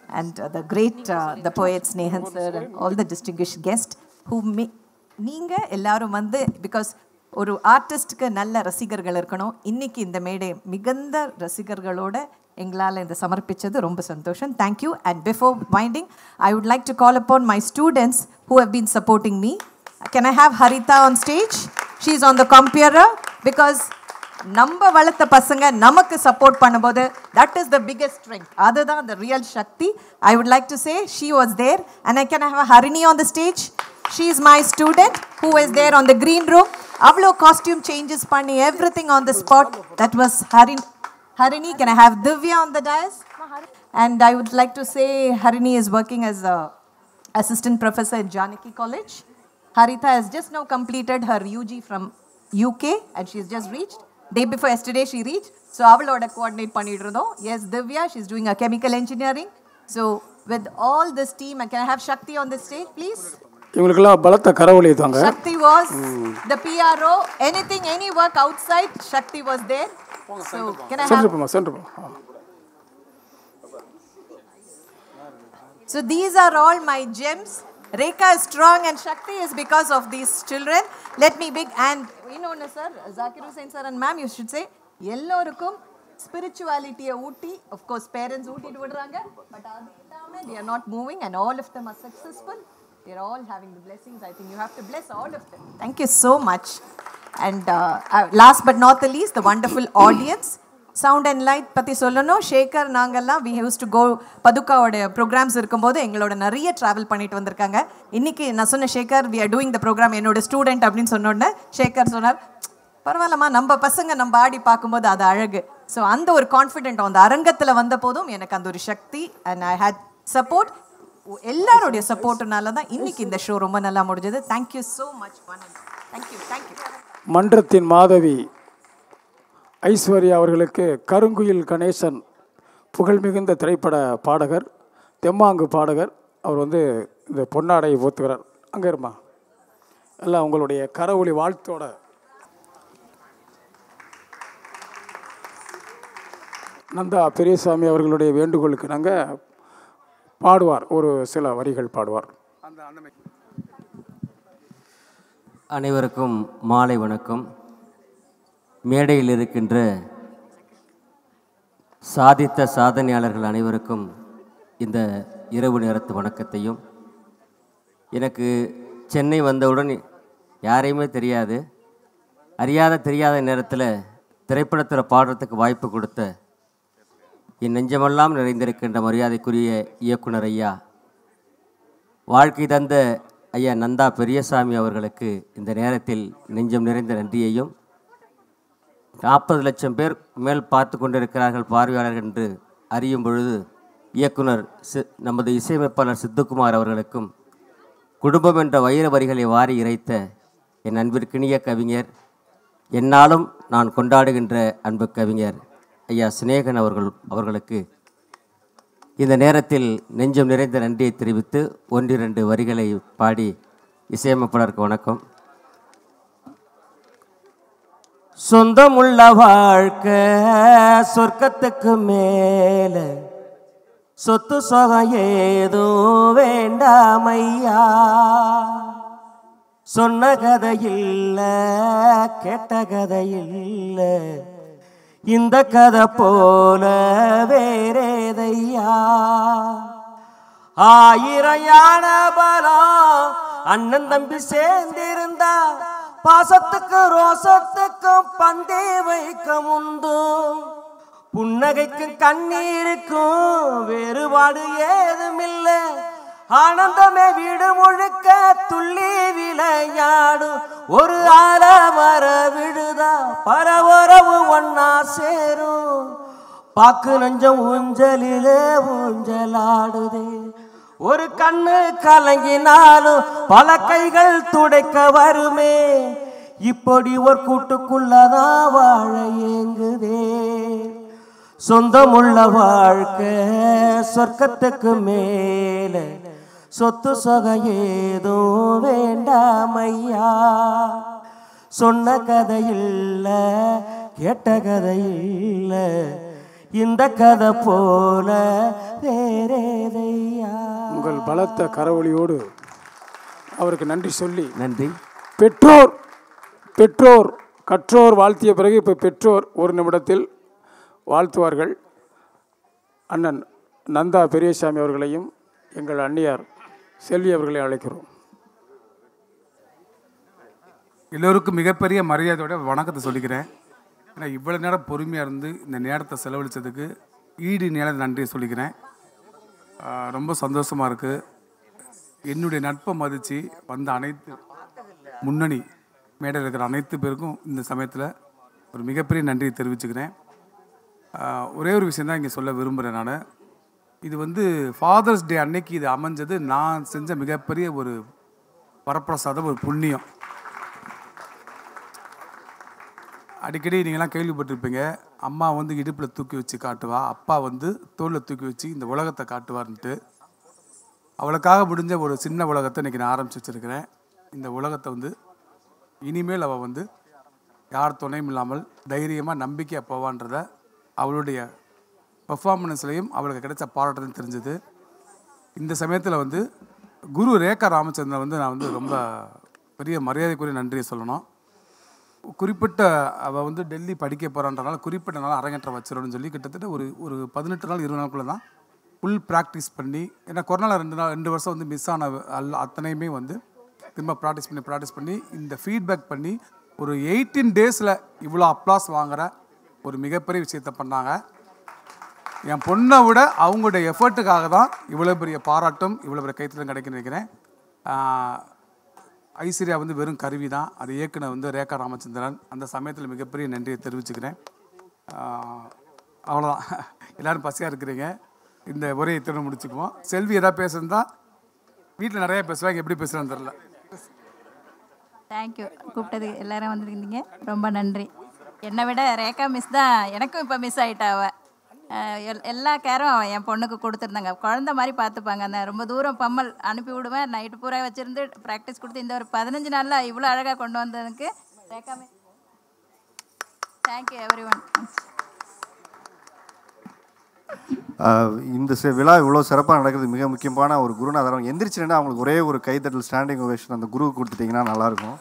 Speaker 14: and uh, the great, uh, the poet Snehan sir, and all the distinguished guests who may, நீங்கள் எல்லாரும் வந்து because ஒரு ஆர்டிஸ்ட்டுக்கு நல்ல ரசிகர்கள் இருக்கணும் இன்னைக்கு இந்த மேடை மிகுந்த ரசிகர்களோட எங்களால் இந்த சமர்ப்பிச்சது ரொம்ப சந்தோஷம் thank you and before winding I would like to call upon my students who have been supporting me can I have Haritha on stage she is on the computer because நம்ம வளர்த்த பசங்க நமக்கு சப்போர்ட் பண்ணும்போது that is the biggest strength அதுதான் the real shakti I would like to say she was there and I can have Harini on the stage she is my student who is there on the green room அவ்வளோ costume changes பண்ணி everything on the spot that was Harin Harini can I have Divya on the dais And I would like to say Harini is working as a assistant professor at Janaki College. Haritha has just now completed her UG from UK and she's just reached. Day before yesterday she reached. So அவளோட coordinate பண்ணிட்டு இருந்தோம். Yes, Divya, she's doing a chemical engineering. So with all this team, can I have Shakti on the stage, please?
Speaker 2: இவங்களுக்கெல்லாம் பலத்த கரவொலி தாங்க
Speaker 14: Shakti was the PRO. Anything, any work outside, Shakti was there. So can I
Speaker 2: சென்று
Speaker 14: have
Speaker 2: போமா சென்று போமா
Speaker 14: So these are all my gems. Rekha is strong and Shakti is because of these children. Let me big and you know, sir, Zakir Hussain sir and ma'am, you should say, எல்லோருக்கும் ஸ்பிரிச்சுவாலிட்டியை ஊட்டி course parents ஊட்டிட்டு விடுறாங்க but அது இல்லாமல் they are not moving and all of them are successful. They are all having the blessings. I think you have to bless all of them. Thank you so much. And uh, uh, last but not the least, the wonderful audience. Sound and light பற்றி சொல்லணும் ஷேகர் நாங்கள்லாம் we haves to go பதுக்காவோட programmes இருக்கும்போது எங்களோட நிறைய travel பண்ணிட்டு வந்திருக்காங்க இன்னைக்கு நான் சொன்ன Shekar we are doing the programme என்னோட ஸ்டூடெண்ட் அப்படின்னு சொன்னோடனே ஷேகர் சொன்னார் பரவாயில்லம்மா நம்ம பசங்க நம்ம ஆடி பார்க்கும்போது அது அழகு ஸோ அந்த ஒரு கான்ஃபிடென்ட் அந்த அரங்கத்தில் வந்த போதும் எனக்கு அந்த ஒரு சக்தி அண்ட் ஐ ஹேட் சப்போர்ட் எல்லாருடைய சப்போர்ட்டுனால தான் இன்னைக்கு இந்த ஷோ ரொம்ப நல்லா முடிஞ்சது thank you so much thank you thank you
Speaker 2: மன்றத்தின் மாதவி ஐஸ்வர்யா அவர்களுக்கு கருங்குயில் கணேசன் புகழ்மிகுந்த திரைப்பட பாடகர் தெம்மாங்கு பாடகர் அவர் வந்து இந்த பொன்னாடையை போத்துகிறார் அங்கே இருமா எல்லாம் உங்களுடைய கரவொலி வாழ்த்தோட நந்தா பெரியசாமி அவர்களுடைய வேண்டுகோளுக்கு நாங்கள் பாடுவார் ஒரு சில வரிகள் பாடுவார்
Speaker 15: அனைவருக்கும் மாலை வணக்கம் மேடையில் இருக்கின்ற சாதித்த சாதனையாளர்கள் அனைவருக்கும் இந்த இரவு நேரத்து வணக்கத்தையும் எனக்கு சென்னை வந்தவுடன் யாரையுமே தெரியாது அறியாத தெரியாத நேரத்தில் திரைப்படத்தில் பாடுறதுக்கு வாய்ப்பு கொடுத்த என் நெஞ்சமெல்லாம் நிறைந்திருக்கின்ற மரியாதைக்குரிய இயக்குனர் ஐயா வாழ்க்கை தந்த ஐயா நந்தா பெரியசாமி அவர்களுக்கு இந்த நேரத்தில் நெஞ்சம் நிறைந்த நன்றியையும் நாற்பது லட்சம் பேர் மேல் பார்த்து கொண்டிருக்கிறார்கள் பார்வையாளர்கள் என்று அறியும் பொழுது இயக்குனர் சி நமது இசையமைப்பாளர் சித்துக்குமார் அவர்களுக்கும் குடும்பம் என்ற வைர வரிகளை வாரி இறைத்த என் அன்பிற்கினிய கவிஞர் என்னாலும் நான் கொண்டாடுகின்ற அன்பு கவிஞர் ஐயா சிநேகன் அவர்கள் அவர்களுக்கு இந்த நேரத்தில் நெஞ்சம் நிறைந்த நன்றியை தெரிவித்து ஒன்றிரண்டு வரிகளை பாடி இசையமைப்பாளருக்கு வணக்கம் சொந்தமுள்ள வாழ்க்கை சொர்க்கத்துக்கு மேல சொத்து சொகம் ஏதும் வேண்டாமையா சொன்ன கதை இல்ல கேட்ட கதை இல்ல இந்த கதை போல வேறேதையா ஆயிரம் யான பலம் அண்ணன் தம்பி சேர்ந்திருந்தா பாசத்துக்கு ரோசத்துக்கும் பந்தே வைக்க முந்தும் புன்னகைக்கும் கண்ணீருக்கும் வேறுபாடு ஏதுமில்ல ஆனந்தமே வீடு முழுக்க துள்ளி விளையாடும் ஒரு ஆலமர விடுதா பரவரவு ஒன்னா சேரும் பாக்கு நஞ்சம் ஊஞ்சலிலே ஊஞ்சலாடுதே ஒரு கண்ணு கலங்கினாலும் பல கைகள் துடைக்க வருமே இப்படி ஒரு கூட்டுக்குள்ளதான் வாழ ஏங்குதே சொந்தமுள்ள வாழ்க்கை சொர்க்கத்துக்கு மேல சொத்து சொக ஏதோ வேண்டாமையா சொன்ன கதை இல்ல கேட்ட கதை இல்ல
Speaker 16: இந்த கதை போல வேறேதையா
Speaker 2: உங்கள் பலத்த கரவொலியோடு அவருக்கு நன்றி சொல்லி
Speaker 16: நன்றி
Speaker 2: பெற்றோர் பெற்றோர் கற்றோர் வாழ்த்திய பிறகு இப்போ பெற்றோர் ஒரு நிமிடத்தில் வாழ்த்துவார்கள் அண்ணன் நந்தா பெரியசாமி அவர்களையும் எங்கள் அண்ணியார் செல்வி அவர்களை அழைக்கிறோம்
Speaker 17: எல்லோருக்கும் மிகப்பெரிய மரியாதையோட வணக்கத்தை சொல்லிக்கிறேன் ஏன்னா இவ்வளோ நேரம் பொறுமையாக இருந்து இந்த நேரத்தை செலவழித்ததுக்கு ஈடு நேர நன்றியை சொல்லிக்கிறேன் ஆஹ் ரொம்ப சந்தோஷமாக இருக்குது என்னுடைய நட்பை மதித்து வந்த அனைத்து முன்னணி மேடையில் இருக்கிற அனைத்து பேருக்கும் இந்த சமயத்தில் ஒரு மிகப்பெரிய நன்றியை தெரிவிச்சுக்கிறேன் ஆஹ் ஒரே ஒரு விஷயம் தான் இங்கே சொல்ல விரும்புகிறேன் நான் இது வந்து ஃபாதர்ஸ் டே அன்னைக்கு இது அமைஞ்சது நான் செஞ்ச மிகப்பெரிய ஒரு வரப்பிரசாதம் ஒரு புண்ணியம் அடிக்கடி நீங்களாம் கேள்விப்பட்டிருப்பீங்க அம்மா வந்து இடுப்பில் தூக்கி வச்சு காட்டுவா அப்பா வந்து தோளில் தூக்கி வச்சு இந்த உலகத்தை காட்டுவார்ன்ட்டு அவளுக்காக முடிஞ்ச ஒரு சின்ன உலகத்தை இன்றைக்கி நான் ஆரம்பிச்சு வச்சுருக்கிறேன் இந்த உலகத்தை வந்து இனிமேல் அவள் வந்து யார் துணையும் இல்லாமல் தைரியமாக நம்பிக்கையாக போவான்றத அவளுடைய பெர்ஃபார்மன்ஸ்லையும் அவளுக்கு கிடைச்ச பாராட்டுன்னு தெரிஞ்சது இந்த சமயத்தில் வந்து குரு ரேகா ராமச்சந்திரன் வந்து நான் வந்து ரொம்ப பெரிய மரியாதைக்குரிய நன்றியை சொல்லணும் குறிப்பிட்ட அவள் வந்து டெல்லி படிக்க போகிறான்றனால குறிப்பிட்ட நாள் அரங்கேற்றம் வச்சிடணும்னு சொல்லி கிட்டத்தட்ட ஒரு ஒரு பதினெட்டு நாள் இருபது நாளுக்குள்ளே தான் ஃபுல் ப்ராக்டிஸ் பண்ணி ஏன்னா கொரோனாவில் ரெண்டு நாள் ரெண்டு வருஷம் வந்து மிஸ் ஆன அல்ல அத்தனையுமே வந்து திரும்ப ப்ராக்டிஸ் பண்ணி ப்ராக்டிஸ் பண்ணி இந்த ஃபீட்பேக் பண்ணி ஒரு எயிட்டீன் டேஸில் இவ்வளோ அப்ளாஸ் வாங்குற ஒரு மிகப்பெரிய விஷயத்த பண்ணாங்க என் பொண்ணை விட அவங்களுடைய எஃபர்ட்டுக்காக தான் இவ்வளோ பெரிய பாராட்டும் இவ்வளோ பெரிய கைத்தலும் கிடைக்குன்னு நினைக்கிறேன் ஆஹ் ஐஸ்வர்யா வந்து வெறும் கருவி தான் அது இயக்குனர் வந்து ரேகா ராமச்சந்திரன் அந்த சமயத்தில் மிகப்பெரிய நன்றியை தெரிவிச்சுக்கிறேன் ஆஹ் அவ்வளோதான் எல்லோரும் பசியாக இருக்கிறீங்க இந்த உரையை இத்தனை முடிச்சுக்குவோம் செல்வி எதாவது பேசுறதா வீட்டில் நிறைய பேசுவாங்க எப்படி பேசுகிறேன்னு தெரில
Speaker 18: தேங்க்யூ கூப்பிட்டது எல்லாரும் வந்திருந்தீங்க ரொம்ப நன்றி என்னை விட ரேகா மிஸ் தான் எனக்கும் இப்போ மிஸ் ஆகிட்டா அவ அஹ் எல்- எல்லா கேரும் என் பொண்ணுக்கு கொடுத்துருந்தாங்க குழந்த மாதிரி பார்த்துப்பாங்க அந்த ரொம்ப தூரம் பம்மல் அனுப்பி விடுவேன் நைட்டு பூரா வச்சுருந்து ப்ராக்டிஸ் கொடுத்து இந்த ஒரு பதினஞ்சு நாளில் இவ்வளோ அழகாக கொண்டு வந்ததுக்கு Rekha miss thank you everyone
Speaker 11: ah இந்த சி- விழா இவ்வளோ சிறப்பாக நடக்கிறது மிக முக்கியமான ஒரு குருநாதரம் எந்திரிச்சுன்னா அவங்களுக்கு ஒரே ஒரு கைத்தட்டல் ஸ்டாண்டிங் ஓவேஷன் அந்த குரு கொடுத்துட்டிங்கன்னா நல்லாயிருக்கும்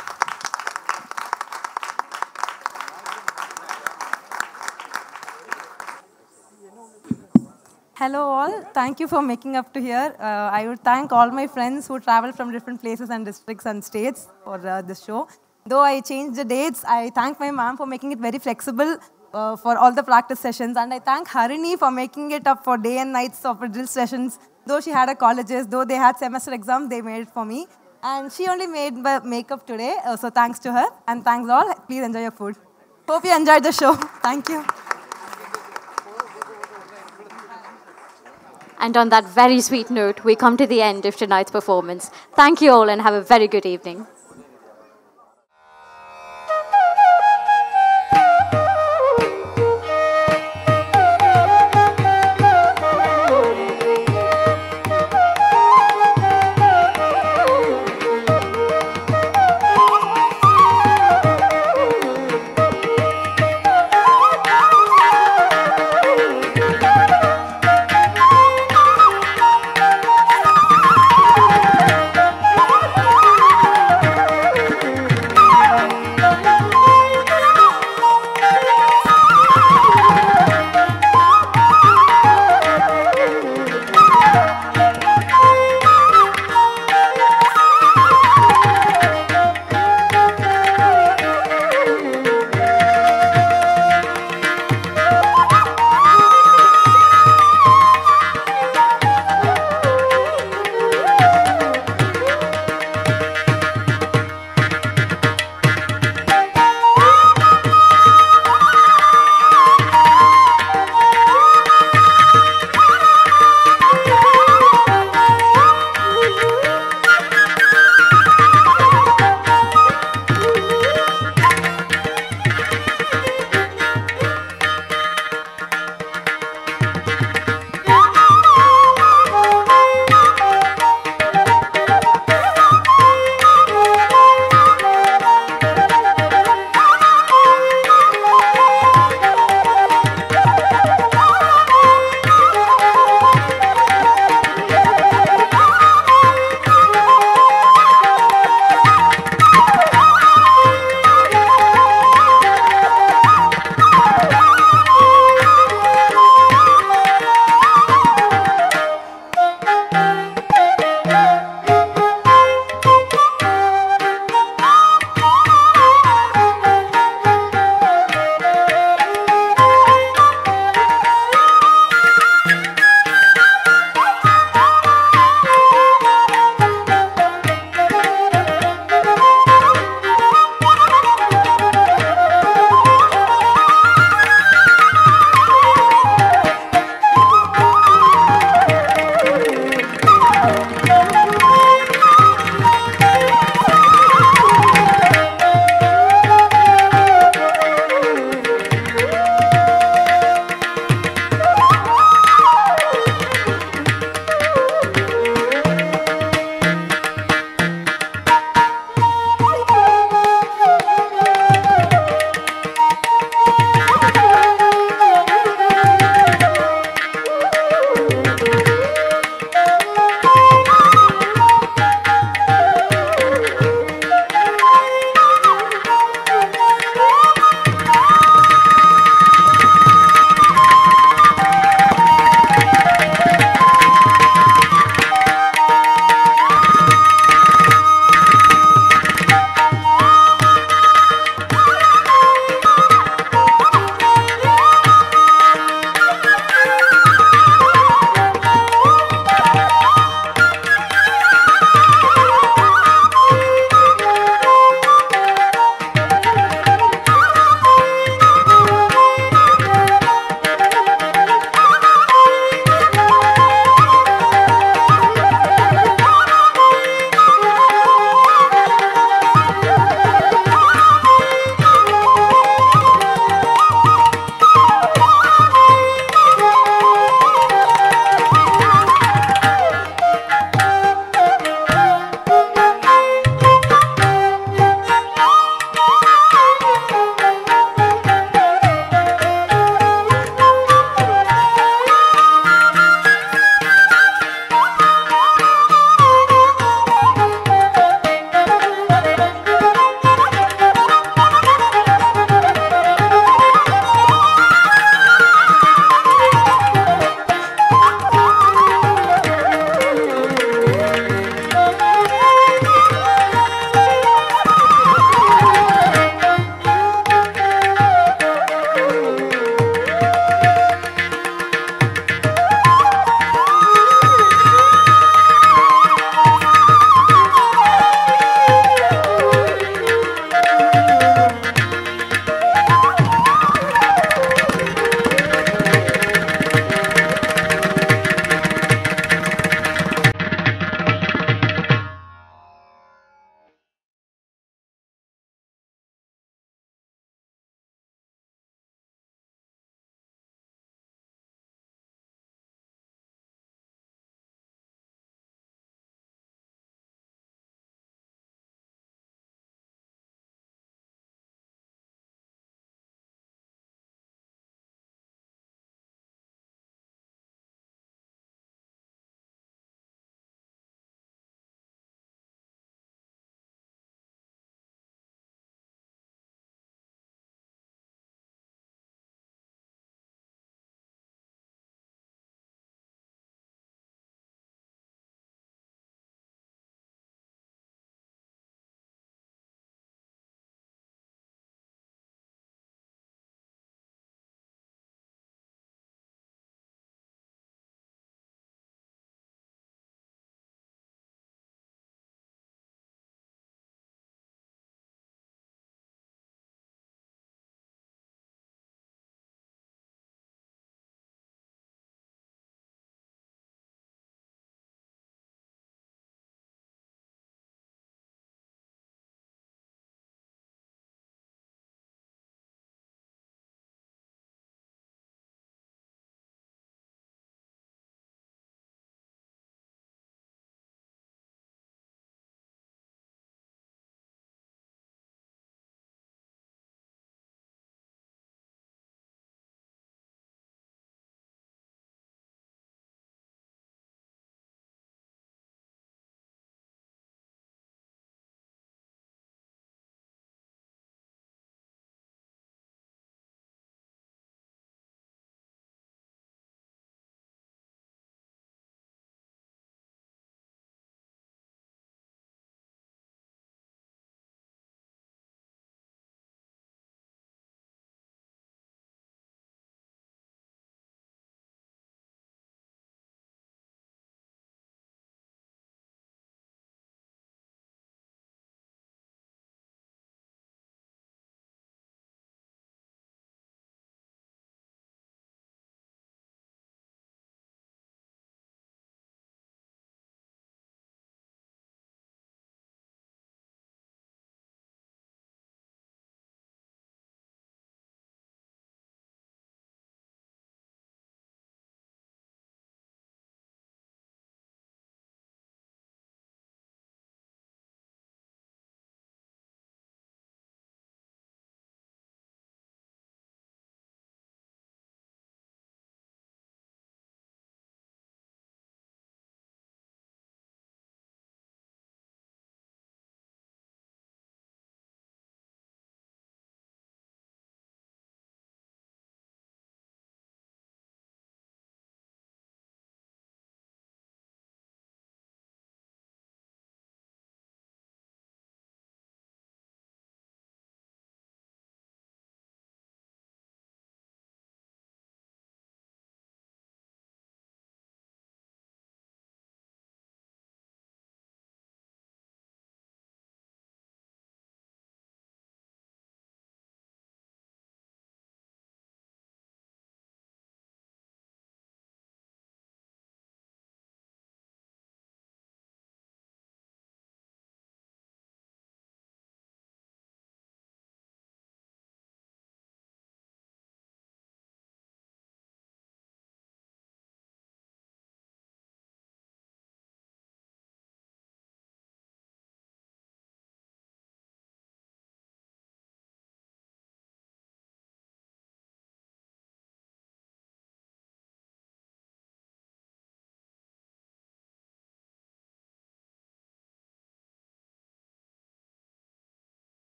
Speaker 19: Hello all, thank you for making up to here. Uh, I would thank all my friends who travel from different places and districts and states for uh, this show. Though I changed the dates, I thank my mom for making it very flexible uh, for all the practice sessions. And I thank Harini for making it up for day and nights of her drill sessions. Though she had her colleges, though they had semester exams, they made it for me. And she only made my makeup today, uh, so thanks to her. And thanks all. Please enjoy your food. Hope you enjoyed the show. Thank you.
Speaker 1: And on that very sweet note, we come to the end of tonight's performance. Thank you all and have a very good evening.